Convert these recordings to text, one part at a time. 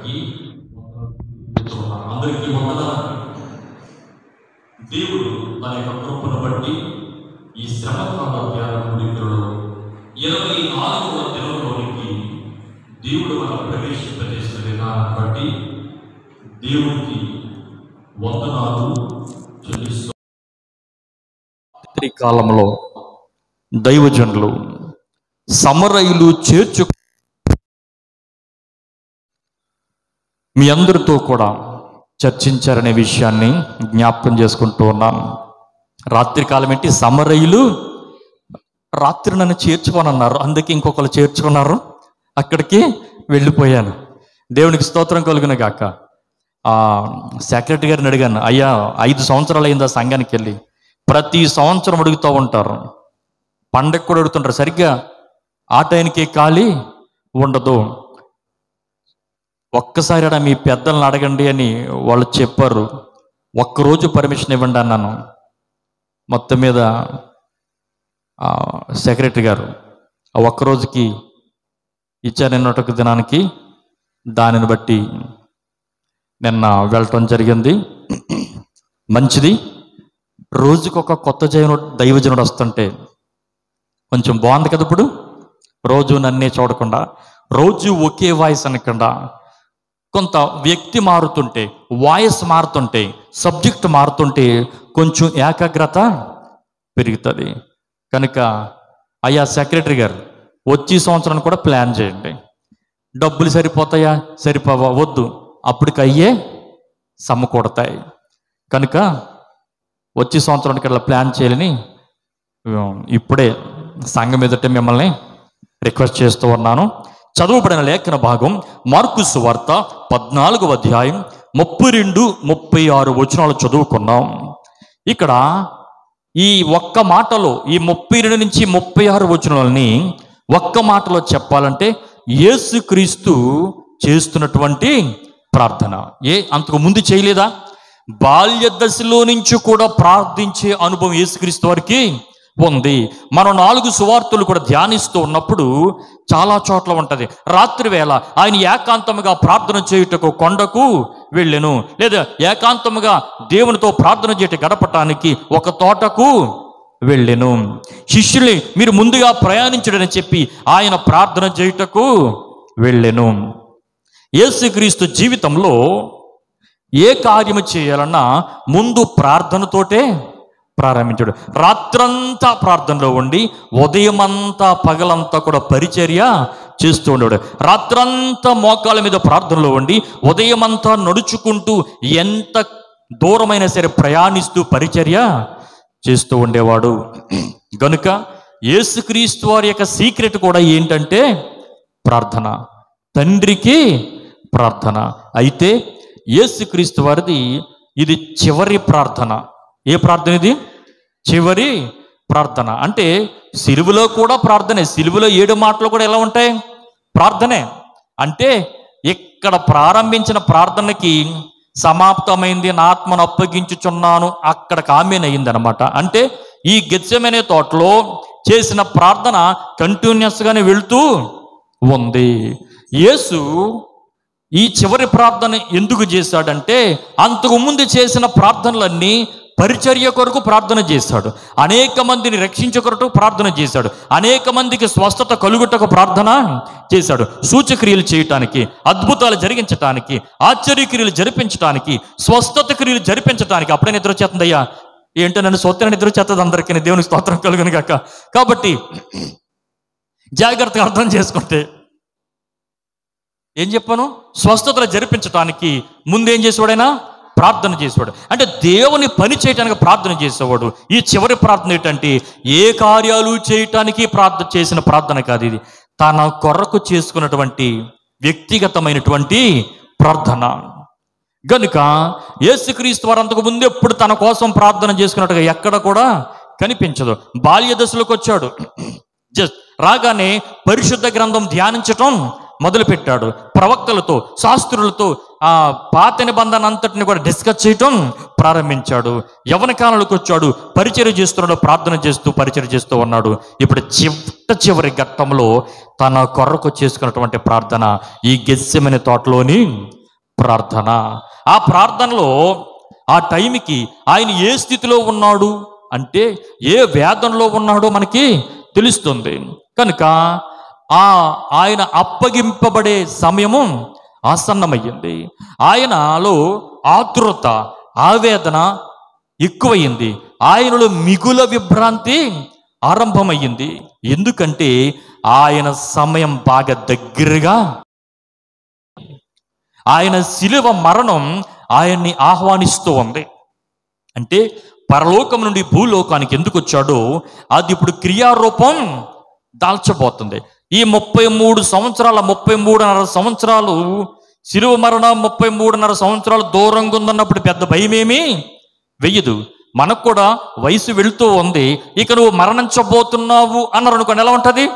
అందరికీ అందరికీ వందనాలు దేవుడు తన యొక్క కృపను బట్టి ఈ శ్రమకాల ధ్యాన ముడికలలో ఇరవై నాలుగవ దినంలోనికి దేవుడు మనం ప్రవేశింపజేసిన విధానం బట్టి దేవుడికి వందనాలు చెల్లిస్తూ రాత్రి కాలంలో దైవజనులు సమరయులు చేర్చు మీ అందరితో కూడా చర్చించారనే విషయాన్ని జ్ఞాపకం చేసుకుంటూ ఉన్నాను రాత్రి కాలం ఏంటి సమరయులు రాత్రి నన్ను చేర్చుకోనన్నారు అందుకే ఇంకొకరు చేర్చుకున్నారు అక్కడికి వెళ్ళిపోయాను దేవునికి స్తోత్రం కలుగున గాక ఆ సెక్రటరీ గారిని అడిగాను అయ్యా ఐదు సంవత్సరాలు అయిందా సంఘానికి వెళ్ళి ప్రతి సంవత్సరం అడుగుతూ ఉంటారు పండగ కూడా అడుగుతుంటారు సరిగ్గా ఆ టైంకి ఖాళీ ఉండదు ఒక్కసారి మీ పెద్దలను అడగండి అని వాళ్ళు చెప్పారు ఒక్కరోజు పర్మిషన్ ఇవ్వండి అన్నాను మొత్తం మీద ఆ, సెక్రటరీ గారు ఆ ఒక్కరోజుకి ఇచ్చారు నిన్నటి దినానికి దానిని బట్టి నిన్న వెళ్ళటం జరిగింది మంచిది రోజుకొక కొత్త జైనుడు దైవజనుడు వస్తుంటే కొంచెం బాగుంది కదా ఇప్పుడు రోజు నన్నే చూడకుండా రోజు ఒకే వాయిస్ అనకుండా కొంత వ్యక్తి మారుతుంటే వాయిస్ మారుతుంటే సబ్జెక్ట్ మారుతుంటే కొంచెం ఏకాగ్రత పెరుగుతుంది కనుక అయ్యా సెక్రటరీ గారు వచ్చే సంవత్సరం కూడా ప్లాన్ చేయండి డబ్బులు సరిపోతాయా సరిపోవా వద్దు అప్పటికి అయ్యే సమకూడతాయి కనుక వచ్చే సంవత్సరానికి అలా ప్లాన్ చేయాలని ఉమ్, ఇప్పుడే సంఘం ఎదుట మిమ్మల్ని రిక్వెస్ట్ చేస్తూ ఉన్నాను చదువుబడిన లేఖన భాగం మార్కు సువార్త పద్నాలుగవ అధ్యాయం ముప్పై రెండు ముప్పై ఆరు వచనాలు చదువుకున్నాం ఇక్కడ ఈ ఒక్క మాటలో ఈ ముప్పై రెండు నుంచి ముప్పై ఆరు వచనాలని ఒక్క మాటలో చెప్పాలంటే యేసుక్రీస్తు చేస్తున్నటువంటి ప్రార్థన ఏ అంతకు ముందు చేయలేదా బాల్య దశలో నుంచి కూడా ప్రార్థించే అనుభవం యేసుక్రీస్తు వారికి ఉంది మనం నాలుగు సువార్తలు కూడా ధ్యానిస్తూ ఉన్నప్పుడు చాలా చోట్ల ఉంటది రాత్రి వేళ ఆయన ఏకాంతముగా ప్రార్థన చేయుటకు కొండకు వెళ్ళెను లేదా ఏకాంతముగా దేవునితో ప్రార్థన చేయట గడపటానికి ఒక తోటకు వెళ్ళెను శిష్యుల్ని మీరు ముందుగా ప్రయాణించడని చెప్పి ఆయన ప్రార్థన చేయుటకు వెళ్ళెను యేసుక్రీస్తు జీవితంలో ఏ కార్యము చేయాలన్నా ముందు ప్రార్థనతోటే ప్రారంభించాడు రాత్రంతా ప్రార్థనలో ఉండి ఉదయమంతా పగలంతా కూడా పరిచర్య చేస్తూ ఉండేవాడు రాత్రంతా మోకాల మీద ప్రార్థనలో ఉండి ఉదయమంతా నడుచుకుంటూ ఎంత దూరమైనా సరే ప్రయాణిస్తూ పరిచర్య చేస్తూ ఉండేవాడు గనుక యేసుక్రీస్తు వారి యొక్క సీక్రెట్ కూడా ఏంటంటే ప్రార్థన తండ్రికి ప్రార్థన అయితే యేసుక్రీస్తు వారిది ఇది చివరి ప్రార్థన ఏ ప్రార్థన ఇది చివరి ప్రార్థన అంటే సిలువలో కూడా ప్రార్థనే సిలువలో ఏడు మాటలు కూడా ఎలా ఉంటాయి ప్రార్థనే అంటే ఇక్కడ ప్రారంభించిన ప్రార్థనకి సమాప్తమైంది నా ఆత్మను అప్పగించుచున్నాను అక్కడ కామేన్ అయింది అనమాట అంటే ఈ గెచ్చమనే తోటలో చేసిన ప్రార్థన కంటిన్యూస్ గానే వెళ్తూ ఉంది యేసు ఈ చివరి ప్రార్థన ఎందుకు చేశాడంటే అంతకు ముందు చేసిన ప్రార్థనలన్నీ పరిచర్య కొరకు ప్రార్థన చేశాడు అనేక మందిని రక్షించే కొరకు ప్రార్థన చేశాడు అనేక మందికి స్వస్థత కలుగుటకు ప్రార్థన చేశాడు సూచక్రియలు చేయటానికి అద్భుతాలు జరిగించటానికి ఆశ్చర్యక్రియలు జరిపించటానికి స్వస్థత క్రియలు జరిపించటానికి అప్పుడే నిద్ర వచ్చేస్తుందయ్యా ఏంటో నన్ను సొత్తన నిద్ర వచ్చేస్తుంది అందరికీ దేవుని స్తోత్రం కలుగును గాక కాబట్టి జాగ్రత్తగా అర్థం చేసుకుంటే ఏం చెప్పాను స్వస్థతలు జరిపించటానికి ముందేం చేసేవాడైనా ప్రార్థన చేసేవాడు అంటే దేవుని పని చేయటానికి ప్రార్థన చేసేవాడు ఈ చివరి ప్రార్థన ఏంటంటే ఏ కార్యాలు చేయటానికి ప్రార్థన చేసిన ప్రార్థన కాదు ఇది తన కొరకు చేసుకున్నటువంటి వ్యక్తిగతమైనటువంటి ప్రార్థన గనుక యేసుక్రీస్తు వారు అంతకు ముందు ఎప్పుడు తన కోసం ప్రార్థన చేసుకున్నట్టుగా ఎక్కడ కూడా కనిపించదు బాల్య దశలోకి వచ్చాడు జస్ట్ రాగానే పరిశుద్ధ గ్రంథం ధ్యానించటం మొదలుపెట్టాడు ప్రవక్తలతో శాస్త్రులతో ఆ పాత నిబంధన అంతటిని కూడా డిస్కస్ చేయటం ప్రారంభించాడు యవన కాలంలోకి వచ్చాడు పరిచర్య చేస్తున్నాడు ప్రార్థన చేస్తూ పరిచర్య చేస్తూ ఉన్నాడు ఇప్పుడు చిట్ట చివరి ఘట్టంలో తన కొరకు చేసుకున్నటువంటి ప్రార్థన ఈ గెస్సెమని తోటలోని ప్రార్థన ఆ ప్రార్థనలో ఆ టైంకి ఆయన ఏ స్థితిలో ఉన్నాడు అంటే ఏ వేదనలో ఉన్నాడో మనకి తెలుస్తుంది కనుక ఆ ఆయన అప్పగింపబడే సమయము ఆసన్నమయ్యింది ఆయనలో ఆతృత ఆవేదన ఎక్కువయింది ఆయనలో మిగుల విభ్రాంతి ఆరంభమయ్యింది ఎందుకంటే ఆయన సమయం బాగా దగ్గరగా ఆయన శిలువ మరణం ఆయన్ని ఆహ్వానిస్తూ ఉంది అంటే పరలోకం నుండి భూలోకానికి ఎందుకు వచ్చాడో అది ఇప్పుడు క్రియారూపం దాల్చబోతుంది ఈ ముప్పై మూడు సంవత్సరాల ముప్పై మూడున్నర సంవత్సరాలు శిలువ మరణం ముప్పై మూడున్నర సంవత్సరాలు దూరంగా ఉందన్నప్పుడు పెద్ద భయమేమి వెయ్యదు మనకు కూడా వయసు వెళుతూ ఉంది ఇక నువ్వు మరణించబోతున్నావు అన్నారు అనుకోండి ఎలా ఉంటుంది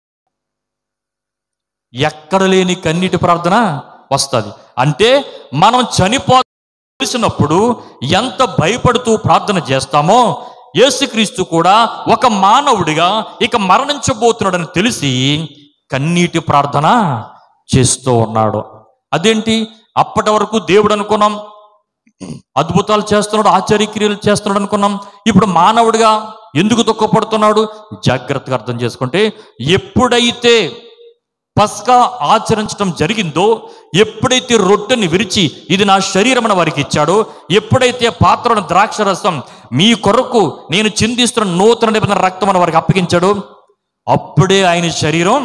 ఎక్కడ లేని కన్నీటి ప్రార్థన వస్తుంది అంటే మనం చనిపో తెలిసినప్పుడు ఎంత భయపడుతూ ప్రార్థన చేస్తామో యేసుక్రీస్తు కూడా ఒక మానవుడిగా ఇక మరణించబోతున్నాడని తెలిసి కన్నీటి ప్రార్థన చేస్తూ ఉన్నాడు అదేంటి అప్పటి వరకు దేవుడు అనుకున్నాం అద్భుతాలు చేస్తున్నాడు ఆశ్చర్యక్రియలు చేస్తున్నాడు అనుకున్నాం ఇప్పుడు మానవుడిగా ఎందుకు దుఃఖపడుతున్నాడు జాగ్రత్తగా అర్థం చేసుకుంటే ఎప్పుడైతే పస్కా ఆచరించడం జరిగిందో ఎప్పుడైతే రొట్టెని విరిచి ఇది నా శరీరం అని వారికి ఇచ్చాడో ఎప్పుడైతే పాత్రను ద్రాక్షరసం మీ కొరకు నేను చిందిస్తున్న నూతన నిబంధన రక్తం అని వారికి అప్పగించాడో అప్పుడే ఆయన శరీరం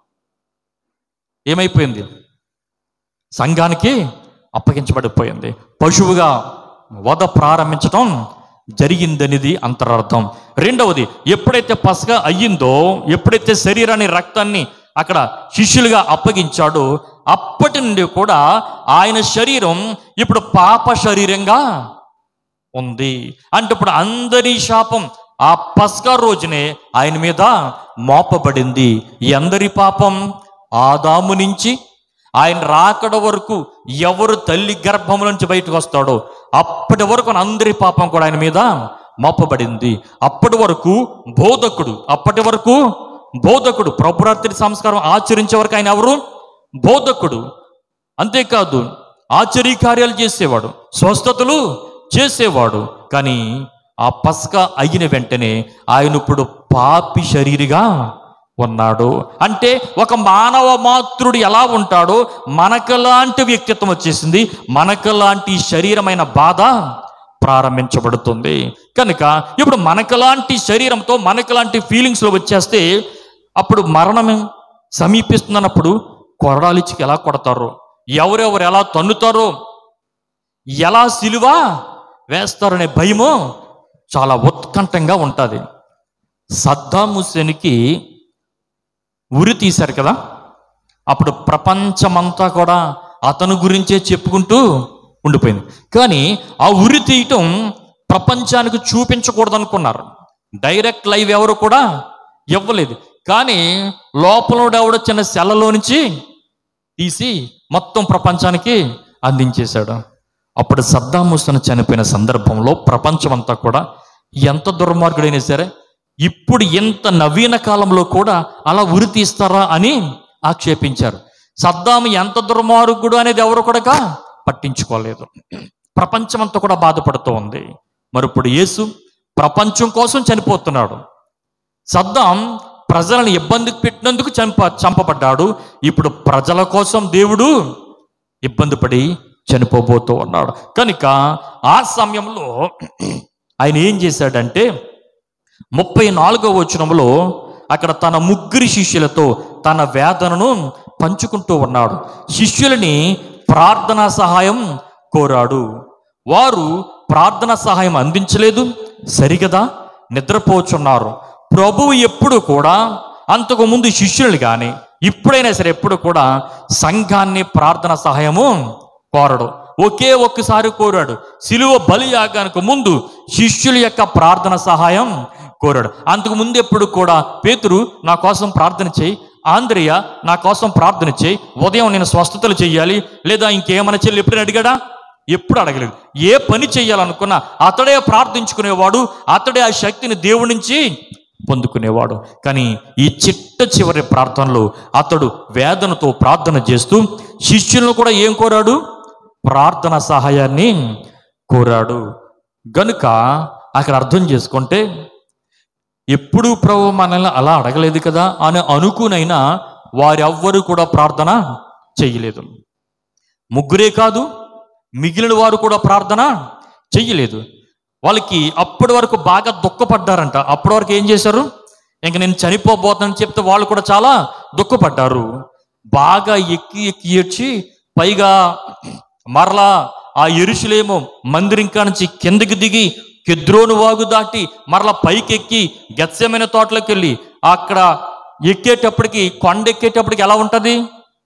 ఏమైపోయింది సంఘానికి అప్పగించబడిపోయింది పశువుగా వధ ప్రారంభించటం జరిగిందనేది అంతరార్థం రెండవది ఎప్పుడైతే పసగా అయ్యిందో ఎప్పుడైతే శరీరాన్ని రక్తాన్ని అక్కడ శిష్యులుగా అప్పగించాడో అప్పటి నుండి కూడా ఆయన శరీరం ఇప్పుడు పాప శరీరంగా ఉంది అంటే ఇప్పుడు అందరి శాపం ఆ పస్కా రోజునే ఆయన మీద మోపబడింది ఎందరి పాపం ఆదాము నుంచి ఆయన రాకడ వరకు ఎవరు తల్లి గర్భం నుంచి బయటకు వస్తాడో అప్పటి వరకు అందరి పాపం కూడా ఆయన మీద మోపబడింది అప్పటి వరకు బోధకుడు అప్పటి వరకు బోధకుడు ప్రభురాత్రి సంస్కారం ఆచరించే వరకు ఆయన ఎవరు బోధకుడు అంతేకాదు ఆశ్చర్య కార్యాలు చేసేవాడు స్వస్థతలు చేసేవాడు కానీ ఆ పస్క అయిన వెంటనే ఆయన ఇప్పుడు పాపి శరీరిగా ఉన్నాడు అంటే ఒక మానవ మాతృడు ఎలా ఉంటాడో మనకలాంటి వ్యక్తిత్వం వచ్చేసింది మనకలాంటి శరీరమైన బాధ ప్రారంభించబడుతుంది కనుక ఇప్పుడు మనకలాంటి శరీరంతో మనకలాంటి ఫీలింగ్స్లో వచ్చేస్తే అప్పుడు మరణం సమీపిస్తున్నప్పుడు కొరడాలిచ్చికి ఎలా కొడతారో ఎవరెవరు ఎలా తన్నుతారో ఎలా సిలువ వేస్తారనే భయము చాలా ఉత్కంఠంగా ఉంటుంది సద్దాం హుస్సేన్కి ఉరి తీశారు కదా అప్పుడు ప్రపంచమంతా కూడా అతను గురించే చెప్పుకుంటూ ఉండిపోయింది కానీ ఆ ఉరి తీయటం ప్రపంచానికి చూపించకూడదు అనుకున్నారు డైరెక్ట్ లైవ్ ఎవరు కూడా ఇవ్వలేదు కానీ లోపల ఎవడో చిన్న సెలలో నుంచి తీసి మొత్తం ప్రపంచానికి అందించేశాడు అప్పుడు సద్దాం హుస్సేన్ చనిపోయిన సందర్భంలో ప్రపంచమంతా కూడా ఎంత దుర్మార్గుడైనా సరే ఇప్పుడు ఇంత నవీన కాలంలో కూడా అలా ఉరి తీస్తారా అని ఆక్షేపించారు సద్దాం ఎంత దుర్మార్గుడు అనేది ఎవరు కూడా పట్టించుకోలేదు ప్రపంచమంతా కూడా బాధపడుతూ ఉంది మరి ఇప్పుడు యేసు ప్రపంచం కోసం చనిపోతున్నాడు సద్దాం ప్రజలను ఇబ్బందికి పెట్టినందుకు చంప చంపబడ్డాడు ఇప్పుడు ప్రజల కోసం దేవుడు ఇబ్బంది పడి చనిపోబోతూ ఉన్నాడు కనుక ఆ సమయంలో ఆయన ఏం చేశాడంటే ముప్పై నాలుగో వచనంలో అక్కడ తన ముగ్గురి శిష్యులతో తన వేదనను పంచుకుంటూ ఉన్నాడు శిష్యులని ప్రార్థనా సహాయం కోరాడు వారు ప్రార్థన సహాయం అందించలేదు సరిగదా నిద్రపోచున్నారు ప్రభువు ఎప్పుడు కూడా అంతకు ముందు శిష్యులు కానీ ఇప్పుడైనా సరే ఎప్పుడు కూడా సంఘాన్ని ప్రార్థన సహాయము కోరడు ఒకే ఒక్కసారి కోరాడు సిలువ బలి యాగానికి ముందు శిష్యుల యొక్క ప్రార్థన సహాయం కోరాడు అంతకు ముందు ఎప్పుడు కూడా పేతురు నా కోసం ప్రార్థన చేయి ఆంధ్రియ నా కోసం ప్రార్థన చేయి ఉదయం నేను స్వస్థతలు చెయ్యాలి లేదా ఇంకేమైనా చెల్లి ఎప్పుడైనా అడిగాడా ఎప్పుడు అడగలేదు ఏ పని చెయ్యాలనుకున్నా అతడే ప్రార్థించుకునేవాడు అతడే ఆ శక్తిని దేవుడి నుంచి పొందుకునేవాడు కానీ ఈ చిట్ట చివరి ప్రార్థనలో అతడు వేదనతో ప్రార్థన చేస్తూ శిష్యులను కూడా ఏం కోరాడు ప్రార్థన సహాయాన్ని కోరాడు గనుక అక్కడ అర్థం చేసుకుంటే ఎప్పుడు ప్రభు మనల్ని అలా అడగలేదు కదా అని అనుకునైనా వారెవ్వరూ కూడా ప్రార్థన చెయ్యలేదు ముగ్గురే కాదు మిగిలిన వారు కూడా ప్రార్థన చెయ్యలేదు వాళ్ళకి అప్పటి వరకు బాగా దుఃఖపడ్డారంట అప్పటి వరకు ఏం చేశారు ఇంక నేను చనిపోబోతానని చెప్తే వాళ్ళు కూడా చాలా దుఃఖపడ్డారు బాగా ఎక్కి ఎక్కి ఏడ్చి పైగా మరలా ఆ ఎరుషులేమో మందిరం కానించి కిందకి దిగి కెద్రోను వాగు దాటి మరలా పైకి ఎక్కి గెత్సమైన తోటలోకి వెళ్ళి అక్కడ ఎక్కేటప్పటికి కొండ ఎక్కేటప్పటికి ఎలా ఉంటుంది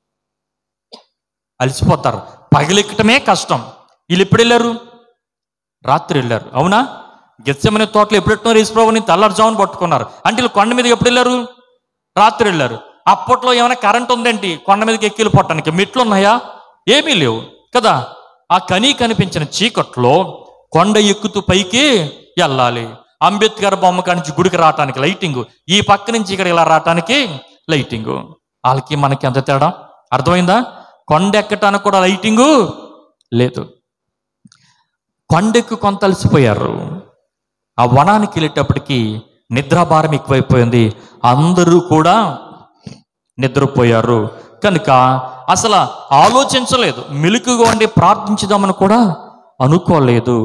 అలసిపోతారు పగలెక్కటమే కష్టం వీళ్ళు ఎప్పుడు వెళ్ళారు రాత్రి వెళ్ళారు అవునా గెచ్చమనే తోటలో ఎప్పుడు ఎట్టున్నారు ఈశ్వరావుని తెల్లారుజామున పట్టుకున్నారు అంటే వీళ్ళు కొండ మీద ఎప్పుడు వెళ్ళారు రాత్రి వెళ్ళారు అప్పట్లో ఏమైనా కరెంట్ ఉందేంటి కొండ మీదకి ఎక్కి వెళ్ళిపోవటానికి మెట్లు ఉన్నాయా ఏమీ లేవు కదా ఆ కనీ కనిపించిన చీకట్లో కొండ ఎక్కుతూ పైకి వెళ్ళాలి అంబేద్కర్ బొమ్మ కానించి గుడికి రావటానికి లైటింగ్ ఈ పక్క నుంచి ఇక్కడ ఇలా రావటానికి లైటింగ్ వాళ్ళకి మనకి ఎంత తేడా అర్థమైందా కొండ ఎక్కటానికి కూడా లైటింగు లేదు కొండెక్కు కొంత అలసిపోయారు ఆ వనానికి వెళ్ళేటప్పటికి నిద్రాభారం ఎక్కువైపోయింది అందరూ కూడా నిద్రపోయారు కనుక అసలు ఆలోచించలేదు మెలుకుగా ఉండి ప్రార్థించుదామని కూడా అనుకోలేదు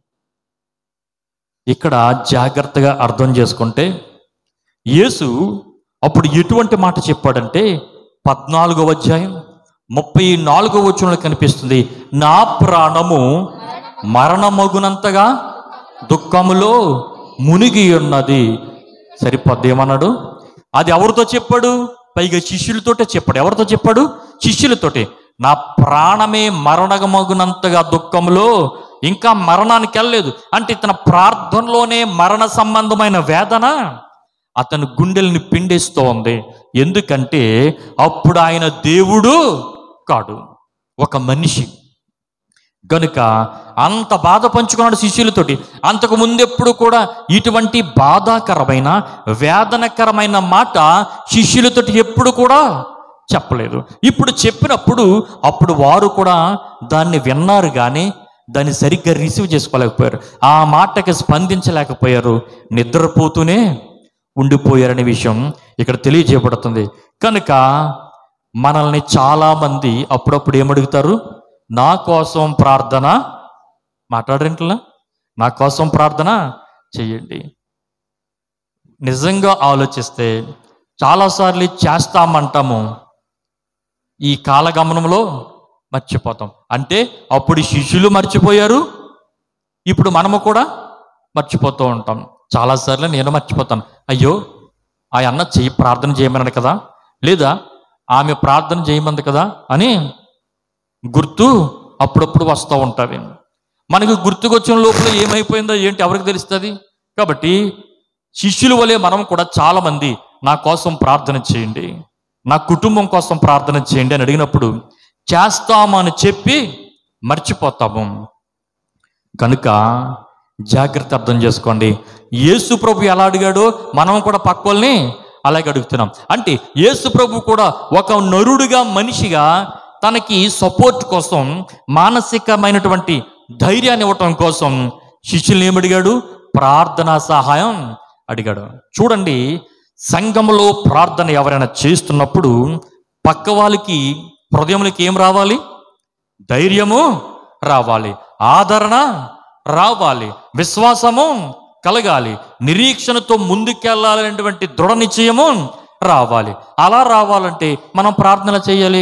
ఇక్కడ జాగ్రత్తగా అర్థం చేసుకుంటే యేసు అప్పుడు ఎటువంటి మాట చెప్పాడంటే పద్నాలుగవ అధ్యాయం ముప్పై నాలుగవ వచనంలో కనిపిస్తుంది నా ప్రాణము మరణమగునంతగా దుఃఖములో మునిగి ఉన్నది సరిపోద్ది ఏమన్నాడు అది ఎవరితో చెప్పాడు పైగా శిష్యులతోటే చెప్పాడు ఎవరితో చెప్పాడు శిష్యులతోటే నా ప్రాణమే మరణమగునంతగా దుఃఖంలో ఇంకా మరణానికి వెళ్ళలేదు అంటే ఇతని ప్రార్థనలోనే మరణ సంబంధమైన వేదన అతని గుండెల్ని పిండేస్తూ ఉంది ఎందుకంటే అప్పుడు ఆయన దేవుడు కాడు ఒక మనిషి గనుక అంత బాధ పంచుకున్నాడు శిష్యులతోటి అంతకు ముందెప్పుడు కూడా ఇటువంటి బాధాకరమైన వేదనకరమైన మాట శిష్యులతోటి ఎప్పుడు కూడా చెప్పలేదు ఇప్పుడు చెప్పినప్పుడు అప్పుడు వారు కూడా దాన్ని విన్నారు కానీ దాన్ని సరిగ్గా రిసీవ్ చేసుకోలేకపోయారు ఆ మాటకి స్పందించలేకపోయారు నిద్రపోతూనే ఉండిపోయారనే విషయం ఇక్కడ తెలియజేయబడుతుంది కనుక మనల్ని చాలామంది అప్పుడప్పుడు ఏమడుగుతారు నా కోసం ప్రార్థన మాట్లాడరేంట్లా నా కోసం ప్రార్థన చెయ్యండి నిజంగా ఆలోచిస్తే చాలాసార్లు చేస్తామంటాము ఈ కాలగమనంలో మర్చిపోతాం అంటే అప్పుడు శిష్యులు మర్చిపోయారు ఇప్పుడు మనము కూడా మర్చిపోతూ ఉంటాం చాలాసార్లు నేను మర్చిపోతాను అయ్యో ఆ అన్న చెయ్యి ప్రార్థన చేయమన్నాడు కదా లేదా ఆమె ప్రార్థన చేయమంది కదా అని గుర్తు అప్పుడప్పుడు వస్తూ ఉంటుంది మనకు గుర్తుకొచ్చిన లోపల ఏమైపోయిందో ఏంటి ఎవరికి తెలుస్తుంది కాబట్టి శిష్యుల వలె మనం కూడా చాలా మంది నా కోసం ప్రార్థన చేయండి నా కుటుంబం కోసం ప్రార్థన చేయండి అని అడిగినప్పుడు చేస్తామని చెప్పి మర్చిపోతాము కనుక జాగ్రత్త అర్థం చేసుకోండి యేసు ప్రభు ఎలా అడిగాడో మనం కూడా పక్కోల్ని అలాగే అడుగుతున్నాం అంటే యేసు ప్రభు కూడా ఒక నరుడుగా మనిషిగా తనకి సపోర్ట్ కోసం మానసికమైనటువంటి ధైర్యాన్ని ఇవ్వటం కోసం శిష్యుల్ని ఏమడిగాడు ప్రార్థనా సహాయం అడిగాడు చూడండి సంఘంలో ప్రార్థన ఎవరైనా చేస్తున్నప్పుడు పక్క వాళ్ళకి హృదయంలోకి ఏం రావాలి ధైర్యము రావాలి ఆదరణ రావాలి విశ్వాసము కలగాలి నిరీక్షణతో ముందుకెళ్ళాలనేటువంటి దృఢ నిశ్చయము రావాలి అలా రావాలంటే మనం ప్రార్థన చేయాలి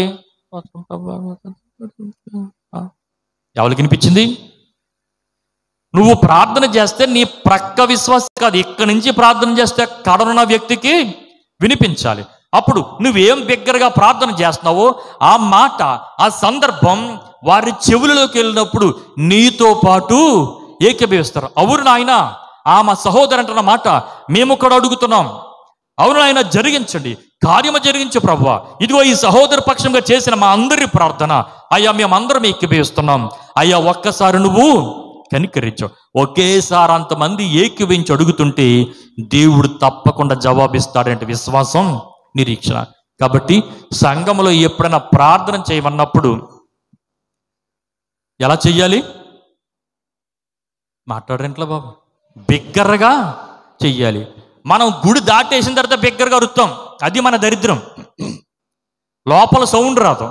ఎవరికి వినిపించింది నువ్వు ప్రార్థన చేస్తే నీ ప్రక్క విశ్వాసం కాదు ఇక్కడి నుంచి ప్రార్థన చేస్తే కడనున్న వ్యక్తికి వినిపించాలి అప్పుడు నువ్వేం బిగ్గరగా ప్రార్థన చేస్తున్నావో ఆ మాట ఆ సందర్భం వారి చెవులలోకి వెళ్ళినప్పుడు నీతో పాటు ఏకీభవిస్తారు అవును నాయన ఆ మా సహోదరు అంటున్న మాట మేము కూడా అడుగుతున్నాం అవును ఆయన జరిగించండి కార్యము జరిగించు ప్రభు ఇదిగో ఈ సహోదర పక్షంగా చేసిన మా అందరి ప్రార్థన అయ్యా మేమందరం ఏకీభవిస్తున్నాం అయ్యా ఒక్కసారి నువ్వు కనికరించు ఒకేసారి అంతమంది ఏకీవించి అడుగుతుంటే దేవుడు తప్పకుండా జవాబిస్తాడంటే విశ్వాసం నిరీక్షణ కాబట్టి సంఘంలో ఎప్పుడైనా ప్రార్థన చేయమన్నప్పుడు ఎలా చెయ్యాలి మాట్లాడరింట్లో బాబు బిగ్గరగా చెయ్యాలి మనం గుడి దాటేసిన తర్వాత బిగ్గరగా అరుస్తాం అది మన దరిద్రం లోపల సౌండ్ రాదు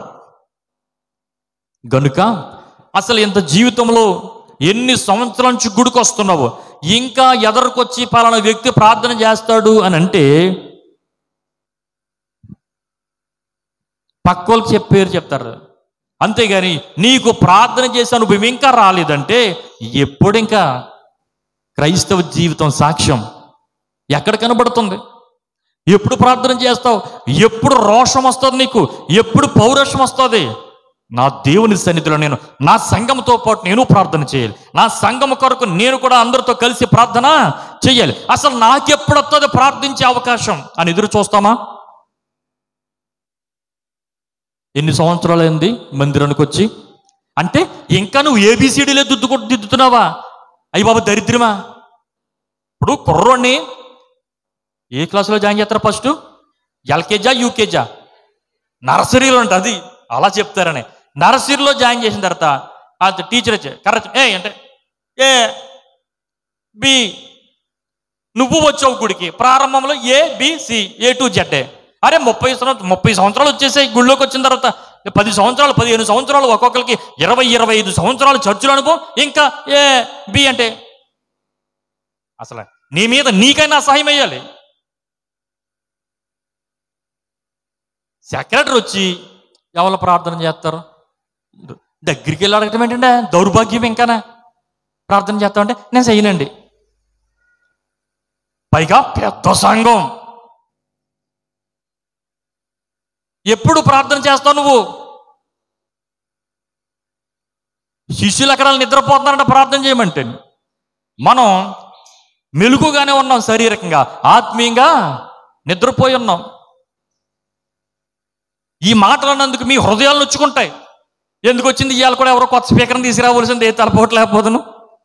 గనుక అసలు ఇంత జీవితంలో ఎన్ని సంవత్సరాల నుంచి గుడికి వస్తున్నావు ఇంకా ఎదరికొచ్చి పలానా వ్యక్తి ప్రార్థన చేస్తాడు అని అంటే పక్కోళ్ళకి చెప్పారు చెప్తారు అంతేగాని నీకు ప్రార్థన చేసే అనుభవం ఇంకా రాలేదంటే ఎప్పుడు ఇంకా క్రైస్తవ జీవితం సాక్ష్యం ఎక్కడ కనబడుతుంది ఎప్పుడు ప్రార్థన చేస్తావు ఎప్పుడు రోషం వస్తుంది నీకు ఎప్పుడు పౌరుషం వస్తుంది నా దేవుని సన్నిధిలో నేను నా సంఘంతో పాటు నేను ప్రార్థన చేయాలి నా సంఘం కొరకు నేను కూడా అందరితో కలిసి ప్రార్థన చేయాలి అసలు నాకెప్పుడు వస్తుంది ప్రార్థించే అవకాశం అని ఎదురు చూస్తామా ఎన్ని సంవత్సరాలైంది మందిరానికి వచ్చి అంటే ఇంకా నువ్వు ఏబిసిడీలే దిద్దుకు దిద్దుతున్నావా అయ్యి బాబు దరిద్రమా ఇప్పుడు కుర్రోడిని ఏ క్లాసులో జాయిన్ చేస్తారు ఫస్ట్ ఎల్కేజా యూకేజా నర్సరీలో ఉంటుంది అది అలా చెప్తారని నర్సరీలో జాయిన్ చేసిన తర్వాత అది టీచర్ వచ్చే కరెక్ట్ ఏ అంటే ఏ బి నువ్వు వచ్చావు గుడికి ప్రారంభంలో A B C A to Z అరే ముప్పై సంవత్సరాలు ముప్పై సంవత్సరాలు వచ్చేసాయి గుళ్ళోకి వచ్చిన తర్వాత పది సంవత్సరాలు పదిహేను సంవత్సరాలు ఒక్కొక్కరికి ఇరవై ఇరవై ఐదు సంవత్సరాలు చర్చిలో అనుకో ఇంకా ఏ బి అంటే అసలు నీ మీద నీకైనా సహాయం అయ్యాలి సెక్రటరీ వచ్చి ఎవరు ప్రార్థన చేస్తారు దగ్గరికి వెళ్ళి అడగటం ఏంటంటే దౌర్భాగ్యం ఇంకానా ప్రార్థన చేస్తామంటే నేను చెయ్యనండి పైగా పెద్ద సంఘం ఎప్పుడు ప్రార్థన చేస్తావు నువ్వు శిష్యులు అక్కడ నిద్రపోతున్నారంటే ప్రార్థన చేయమంటే మనం మెలుగుగానే ఉన్నాం శారీరకంగా ఆత్మీయంగా నిద్రపోయి ఉన్నాం ఈ మాటలు అన్నందుకు మీ హృదయాలు నొచ్చుకుంటాయి ఎందుకు వచ్చింది ఇవాళ కూడా ఎవరో కొత్త స్పీకర్ని తీసుకురావాల్సింది ఏ తలపోటు లేకపోతును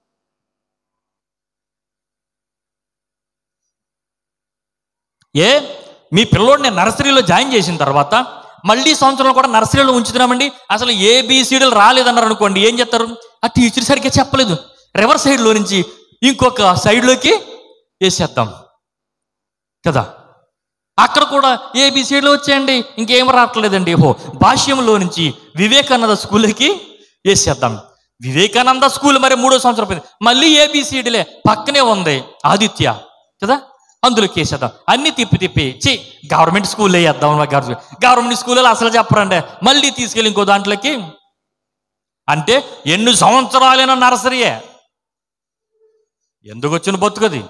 ఏ మీ పిల్లోడిని నర్సరీలో జాయిన్ చేసిన తర్వాత మళ్ళీ సంవత్సరంలో కూడా నర్సరీలో ఉంచుతున్నామండి అసలు ఏబిసిడీలు రాలేదన్నారు అనుకోండి ఏం చేస్తారు ఆ టీచర్ సరిగ్గా చెప్పలేదు రివర్స్ సైడ్లో నుంచి ఇంకొక సైడ్లోకి వేసేద్దాం కదా అక్కడ కూడా ఏబిసిడీలు వచ్చేయండి ఇంకేం రావట్లేదండి ఓహో భాష్యంలో నుంచి వివేకానంద స్కూల్కి వేసేద్దాం వివేకానంద స్కూల్ మరి మూడో సంవత్సరం పోయింది మళ్ళీ ఏబిసిడీలే పక్కనే ఉంది ఆదిత్య కదా అందులోకి వేసేద్దాం అన్ని తిప్పి తిప్పి చి గవర్నమెంట్ స్కూల్ వేద్దాం గవర్నమెంట్ స్కూల్లో అసలు చెప్పరండి మళ్ళీ తీసుకెళ్ళి ఇంకో దాంట్లోకి అంటే ఎన్ని సంవత్సరాలైన నర్సరీయే ఎందుకు వచ్చిన బతుకది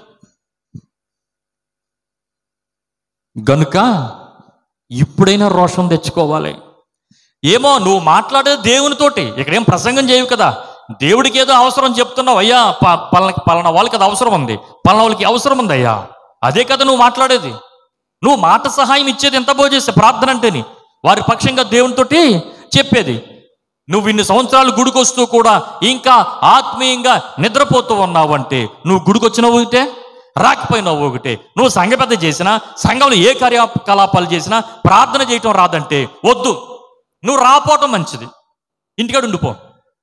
గనుక ఇప్పుడైనా రోషం తెచ్చుకోవాలి ఏమో నువ్వు మాట్లాడే దేవునితోటి ఇక్కడేం ప్రసంగం చేయవు కదా దేవుడికి ఏదో అవసరం చెప్తున్నావు అయ్యా ప- పలానా పలానా వాళ్ళకి అది అవసరం ఉంది పలానా వాళ్ళకి అవసరం ఉంది అయ్యా అదే కదా నువ్వు మాట్లాడేది నువ్వు మాట సహాయం ఇచ్చేది ఎంత బాగా చేస్తే ప్రార్థన అంటేని వారి పక్షంగా దేవునితోటి చెప్పేది నువ్వు ఇన్ని సంవత్సరాలు గుడికొస్తూ కూడా ఇంకా ఆత్మీయంగా నిద్రపోతూ ఉన్నావు అంటే నువ్వు గుడికొచ్చినావు ఒకటే రాకపోయినావు ఒకటే నువ్వు సంఘ పెద్ద చేసినా సంఘంలో ఏ కార్యకలాపాలు చేసినా ప్రార్థన చేయటం రాదంటే వద్దు నువ్వు రాపోవటం మంచిది ఇంటికాడ ఉండిపో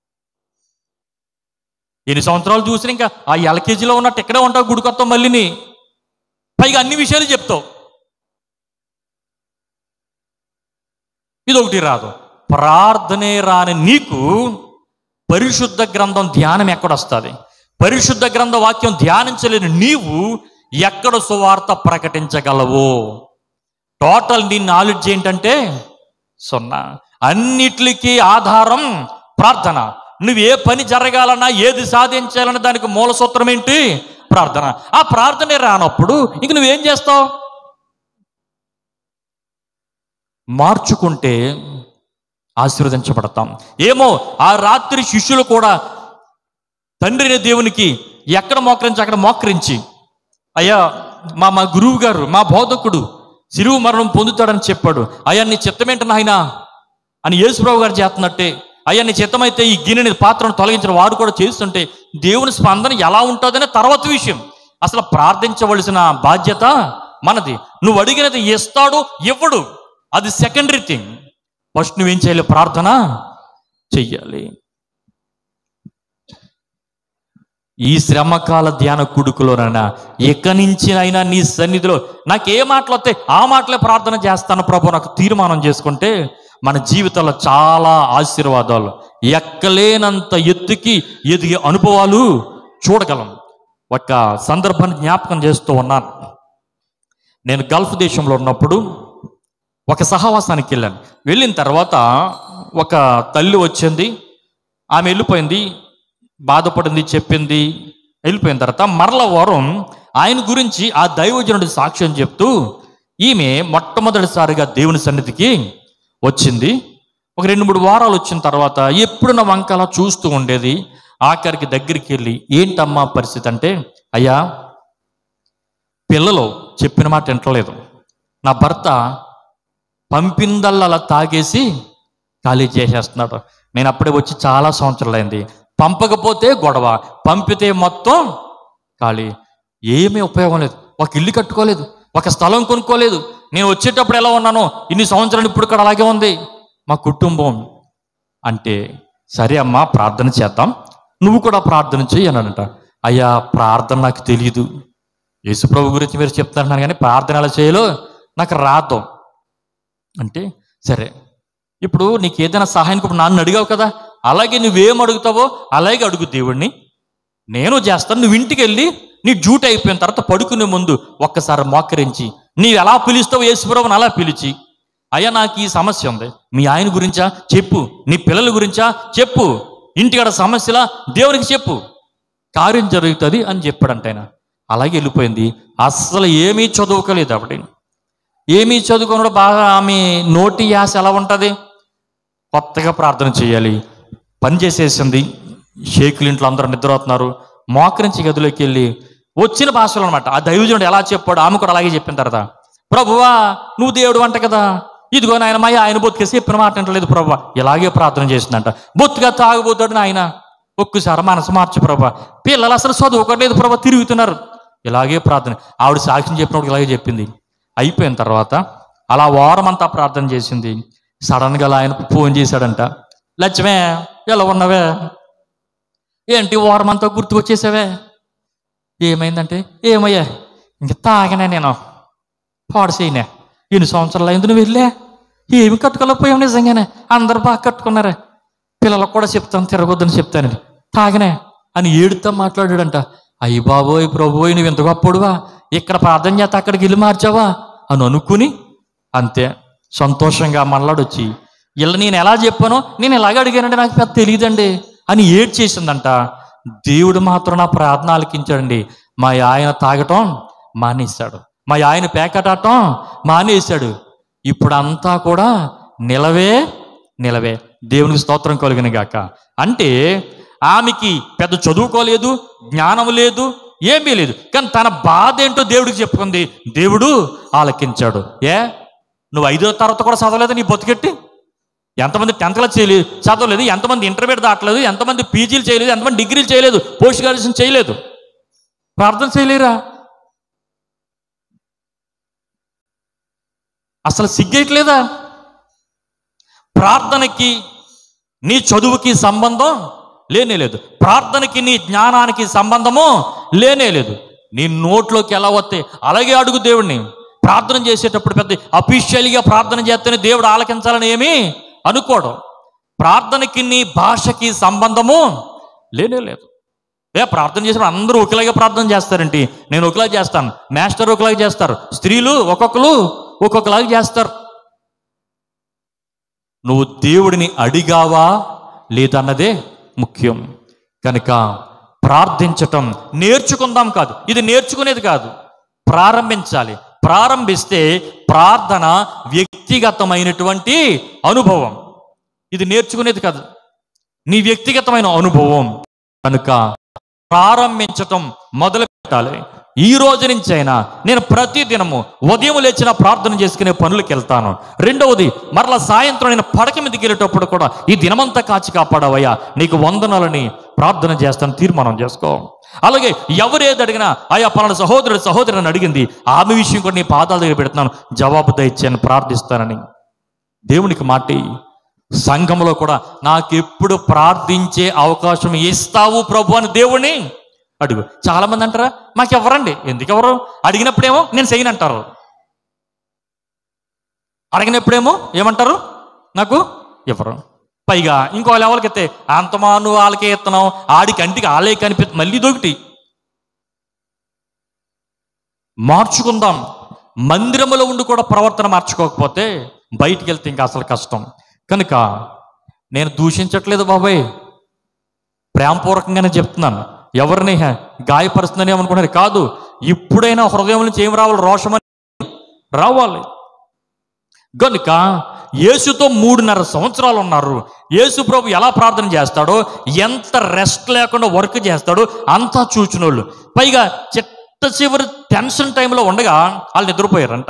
ఎన్ని సంవత్సరాలు చూసినా ఇంకా ఆ ఎల్కేజీలో ఉన్నట్టు ఇక్కడే ఉంటావు గుడికొస్తావు మళ్ళీని పైగా అన్ని విషయాలు చెప్తావు ఇది ఒకటి రాదు ప్రార్థనే రాని నీకు పరిశుద్ధ గ్రంథం ధ్యానం ఎక్కడొస్తుంది పరిశుద్ధ గ్రంథ వాక్యం ధ్యానించలేని నీవు ఎక్కడ సువార్త ప్రకటించగలవు టోటల్ నీ నాలెడ్జ్ ఏంటంటే సున్నా అన్నిటికీ ఆధారం ప్రార్థన నువ్వు ఏ పని జరగాలన్నా ఏది సాధించాలన్నా దానికి మూల సూత్రం ఏంటి ప్రార్థన ఆ ప్రార్థనే రానప్పుడు ఇంక నువ్వేం చేస్తావు మార్చుకుంటే ఆశీర్వదించబడతాం ఏమో ఆ రాత్రి శిష్యులు కూడా తండ్రిని దేవునికి ఎక్కడ మోకరించి అక్కడ మోకరించి అయ్యా మా మా గురువు గారు మా బోధకుడు సిరువు మరణం పొందుతాడని చెప్పాడు అయ్యా నీ చిత్తమేంట నాయన అని యేసుప్రభు గారు చేస్తున్నట్టే అయ్యా నీ చిత్తమైతే ఈ గిన్నెని పాత్రను తొలగించిన వాడు కూడా చేస్తుంటే దేవుని స్పందన ఎలా ఉంటుందనే తర్వాత విషయం అసలు ప్రార్థించవలసిన బాధ్యత మనది నువ్వు అడిగినది ఇస్తాడు ఇవ్వడు అది సెకండరీ థింగ్ ఫస్ట్ నువ్వేం చేయాలి ప్రార్థన చెయ్యాలి ఈ శ్రమకాల ధ్యాన కుడుకులోనైనా ఎక్కడి నుంచి అయినా నీ సన్నిధిలో నాకు ఏ మాటలు వస్తాయి ఆ మాటలే ప్రార్థన చేస్తాను ప్రభు నాకు తీర్మానం చేసుకుంటే మన జీవితంలో చాలా ఆశీర్వాదాలు ఎక్కలేనంత ఎత్తుకి ఎదిగే అనుభవాలు చూడగలం ఒక సందర్భాన్ని జ్ఞాపకం చేస్తూ ఉన్నాను నేను గల్ఫ్ దేశంలో ఉన్నప్పుడు ఒక సహవాసానికి వెళ్ళాను వెళ్ళిన తర్వాత ఒక తల్లి వచ్చింది ఆమె వెళ్ళిపోయింది బాధపడింది చెప్పింది వెళ్ళిపోయిన తర్వాత మరల వారం ఆయన గురించి ఆ దైవజనుడి సాక్ష్యం చెప్తూ ఈమె మొట్టమొదటిసారిగా దేవుని సన్నిధికి వచ్చింది ఒక రెండు మూడు వారాలు వచ్చిన తర్వాత ఎప్పుడు నా వంక అలా చూస్తూ ఉండేది ఆఖరికి దగ్గరికి వెళ్ళి ఏంటమ్మా పరిస్థితి అంటే అయ్యా పిల్లలు చెప్పిన మాట వింటలేదు నా భర్త పంపిందల్లా అలా తాగేసి ఖాళీ చేసేస్తున్నాడు నేను అప్పుడే వచ్చి చాలా సంవత్సరాలు అయింది పంపకపోతే గొడవ పంపితే మొత్తం ఖాళీ ఏమీ ఉపయోగం లేదు ఒక ఇల్లు కట్టుకోలేదు ఒక స్థలం కొనుక్కోలేదు నేను వచ్చేటప్పుడు ఎలా ఉన్నానో ఇన్ని సంవత్సరాలు ఇప్పుడు ఇక్కడ అలాగే ఉంది మా కుటుంబం అంటే సరే అమ్మా ప్రార్థన చేద్దాం నువ్వు కూడా ప్రార్థన చెయ్యి అని అంట అయ్యా ప్రార్థన నాకు తెలియదు యేసుప్రభు గురించి మీరు చెప్తున్నారు కానీ ప్రార్థన ఎలా చేయాలో నాకు రాదు అంటే సరే ఇప్పుడు నీకు ఏదైనా సహాయానికి ఇప్పుడు నన్ను అడిగావు కదా అలాగే నువ్వేం అడుగుతావో అలాగే అడుగు దేవుణ్ణి నేను చేస్తాను నువ్వు ఇంటికి వెళ్ళి నీ డ్యూటీ అయిపోయిన తర్వాత పడుకునే ముందు ఒక్కసారి మోకరించి నీవు ఎలా పిలుస్తావు యేసుప్రభుని అలా పిలిచి అయ్యా నాకు ఈ సమస్య ఉంది మీ ఆయన గురించా చెప్పు నీ పిల్లల గురించా చెప్పు ఇంటికాడ సమస్యలా దేవునికి చెప్పు కార్యం జరుగుతుంది అని చెప్పాడంట ఆయన అలాగే వెళ్ళిపోయింది అస్సలు ఏమీ చదువుకోలేదు ఆవిడ ఏమీ చదువుకున్నాడు బాగా ఆమె నోటి యాస ఎలా ఉంటుంది కొత్తగా ప్రార్థన చేయాలి పని చేసేసింది షేకులు ఇంట్లో అందరూ నిద్రపోతున్నారు మోకరించి గదిలోకి వెళ్ళి వచ్చిన భాషలో అనమాట ఆ దైవజనుడు ఎలా చెప్పాడు ఆమె కూడా అలాగే చెప్పిన తర్వాత ప్రభువా నువ్వు దేవుడు అంట కదా ఇదిగో నాయన మయ్య ఆయన బొత్తుకేసి చెప్పిన మాట అంటలేదు ప్రభు ఇలాగే ప్రార్థన చేసిందంట బొత్తుగా తాగుబోతాడు నాయన ఒక్కసారి మనసు మార్చు ప్రభా పిల్లలు అసలు చదువుకోలేదు ప్రభా తిరుగుతున్నారు ఇలాగే ప్రార్థన ఆవిడ సాక్ష్యం చెప్పినప్పుడు ఇలాగే చెప్పింది అయిపోయిన తర్వాత అలా వారం అంతా ప్రార్థన చేసింది సడన్గా అలా ఆయన ఫోన్ చేశాడంట లక్ష్మే ఎలా ఉన్నవే ఏంటి వారం అంతా గుర్తుకొచ్చేసావే ఏమైందంటే ఏమయ్యా ఇంక తాగనే నేను పాడు చేయనే ఎన్ని సంవత్సరాలు అయింది నువ్వు వెళ్ళే ఏమి కట్టుకోలేకపోయావు నిజంగానే అందరు బాగా కట్టుకున్నారే పిల్లలకు కూడా చెప్తాను తిరగొద్దని చెప్తానని తాగనే అని ఏడుతా మాట్లాడాడంట అయ్యి బాబోయ్ ప్రభువోయ్ నువ్వు ఎంత గొప్పడువా ఇక్కడ ప్రార్థన చేస్తే అక్కడికి వెళ్ళి మార్చావా అని అనుకుని అంతే సంతోషంగా మళ్ళాడొచ్చి ఇలా నేను ఎలా చెప్పానో నేను ఎలాగ అడిగానంటే నాకు పెద్ద తెలియదండి అని ఏడ్ చేసిందంట దేవుడు మాత్రం నా ప్రార్థన ఆలకించాడండి మా ఆయన తాగటం మానేశాడు మా ఆయన పేకటాటం మానేశాడు ఇప్పుడు అంతా కూడా నిలవే నిలవే దేవునికి స్తోత్రం కలిగిన గాక అంటే ఆమెకి పెద్ద చదువుకోలేదు జ్ఞానం లేదు ఏమీ లేదు కానీ తన బాధ ఏంటో దేవుడికి చెప్పుకుంది దేవుడు ఆలకించాడు ఏ నువ్వు ఐదో తరగతి కూడా చదవలేదు నీ బతుకెట్టి ఎంతమంది టెన్త్లో చేయలేదు చదవలేదు ఎంతమంది ఇంటర్మీడియట్ దాటలేదు ఎంతమంది పీజీలు చేయలేదు ఎంతమంది డిగ్రీలు చేయలేదు పోస్ట్ గ్రాడ్యుయేషన్ చేయలేదు ప్రార్థన చేయలేరా అసలు సిగ్గేయట్లేదా ప్రార్థనకి నీ చదువుకి సంబంధం లేనే లేదు ప్రార్థనకి నీ జ్ఞానానికి సంబంధము లేనే లేదు నీ నోట్లోకి ఎలా వస్తే అలాగే అడుగు దేవుడిని ప్రార్థన చేసేటప్పుడు పెద్ద అఫీషియల్గా ప్రార్థన చేస్తేనే దేవుడు ఆలకించాలని ఏమీ అనుకోవడం ప్రార్థనకి నీ భాషకి సంబంధము లేనే లేదు ఏ ప్రార్థన చేసినప్పుడు అందరూ ఒకలాగే ప్రార్థన చేస్తారండి నేను ఒకలాగా చేస్తాను మాస్టర్ ఒకలాగా చేస్తారు స్త్రీలు ఒక్కొక్కరు ఒక్కొక్కలాగా చేస్తారు నువ్వు దేవుడిని అడిగావా లేదన్నదే ముఖ్యం కనుక ప్రార్థించటం నేర్చుకుందాం కాదు ఇది నేర్చుకునేది కాదు ప్రారంభించాలి ప్రారంభిస్తే ప్రార్థన వ్యక్తిగతమైనటువంటి అనుభవం ఇది నేర్చుకునేది కాదు నీ వ్యక్తిగతమైన అనుభవం కనుక ప్రారంభించటం మొదలు పెట్టాలి ఈ రోజు నుంచి అయినా నేను ప్రతి దినము ఉదయం లేచిన ప్రార్థన చేసుకునే పనులకు వెళ్తాను రెండవది మరలా సాయంత్రం నేను పడక మీదకి వెళ్ళేటప్పుడు కూడా ఈ దినమంతా కాచి కాపాడవయ్యా నీకు వందనాలని ప్రార్థన చేస్తాను తీర్మానం చేసుకో అలాగే ఎవరేది అడిగినా ఆయా పలానా సహోదరుడు సహోదరుని అడిగింది ఆమె విషయం కూడా నీ పాదాల దగ్గర పెడుతున్నాను జవాబు దయచేయని ప్రార్థిస్తానని దేవునికి మాటి సంఘంలో కూడా నాకెప్పుడు ప్రార్థించే అవకాశం ఇస్తావు ప్రభు అని దేవుణ్ణి అడుగు చాలా మంది అంటారా మాకు ఎవరండి ఎందుకు ఎవరు అడిగినప్పుడేమో నేను చేయను అంటారు అడిగినప్పుడేమో ఏమంటారు నాకు ఎవరు పైగా ఇంకో లెవెల్కి ఎత్తే అంతమా నువ్వు వాళ్ళకే ఎత్తనావు ఆడి కంటికి ఆలే కనిపిస్తుంది మళ్ళీ దొకటి మార్చుకుందాం మందిరములో ఉండి కూడా ప్రవర్తన మార్చుకోకపోతే బయటికి వెళ్తే ఇంకా అసలు కష్టం కనుక నేను దూషించట్లేదు బాబాయ్ ప్రేమపూర్వకంగానే చెప్తున్నాను ఎవరిని హ- గాయపరుస్తుందని ఏమనుకున్నారు కాదు ఇప్పుడైనా హృదయం నుంచి ఏం రావాలి రోషమని రావాలి కనుక యేసుతో మూడున్నర సంవత్సరాలు ఉన్నారు యేసు ప్రభు ఎలా ప్రార్థన చేస్తాడో ఎంత రెస్ట్ లేకుండా వర్క్ చేస్తాడో అంతా చూచినోళ్ళు పైగా చిట్ట చివరి టెన్షన్ టైంలో ఉండగా వాళ్ళు నిద్రపోయారంట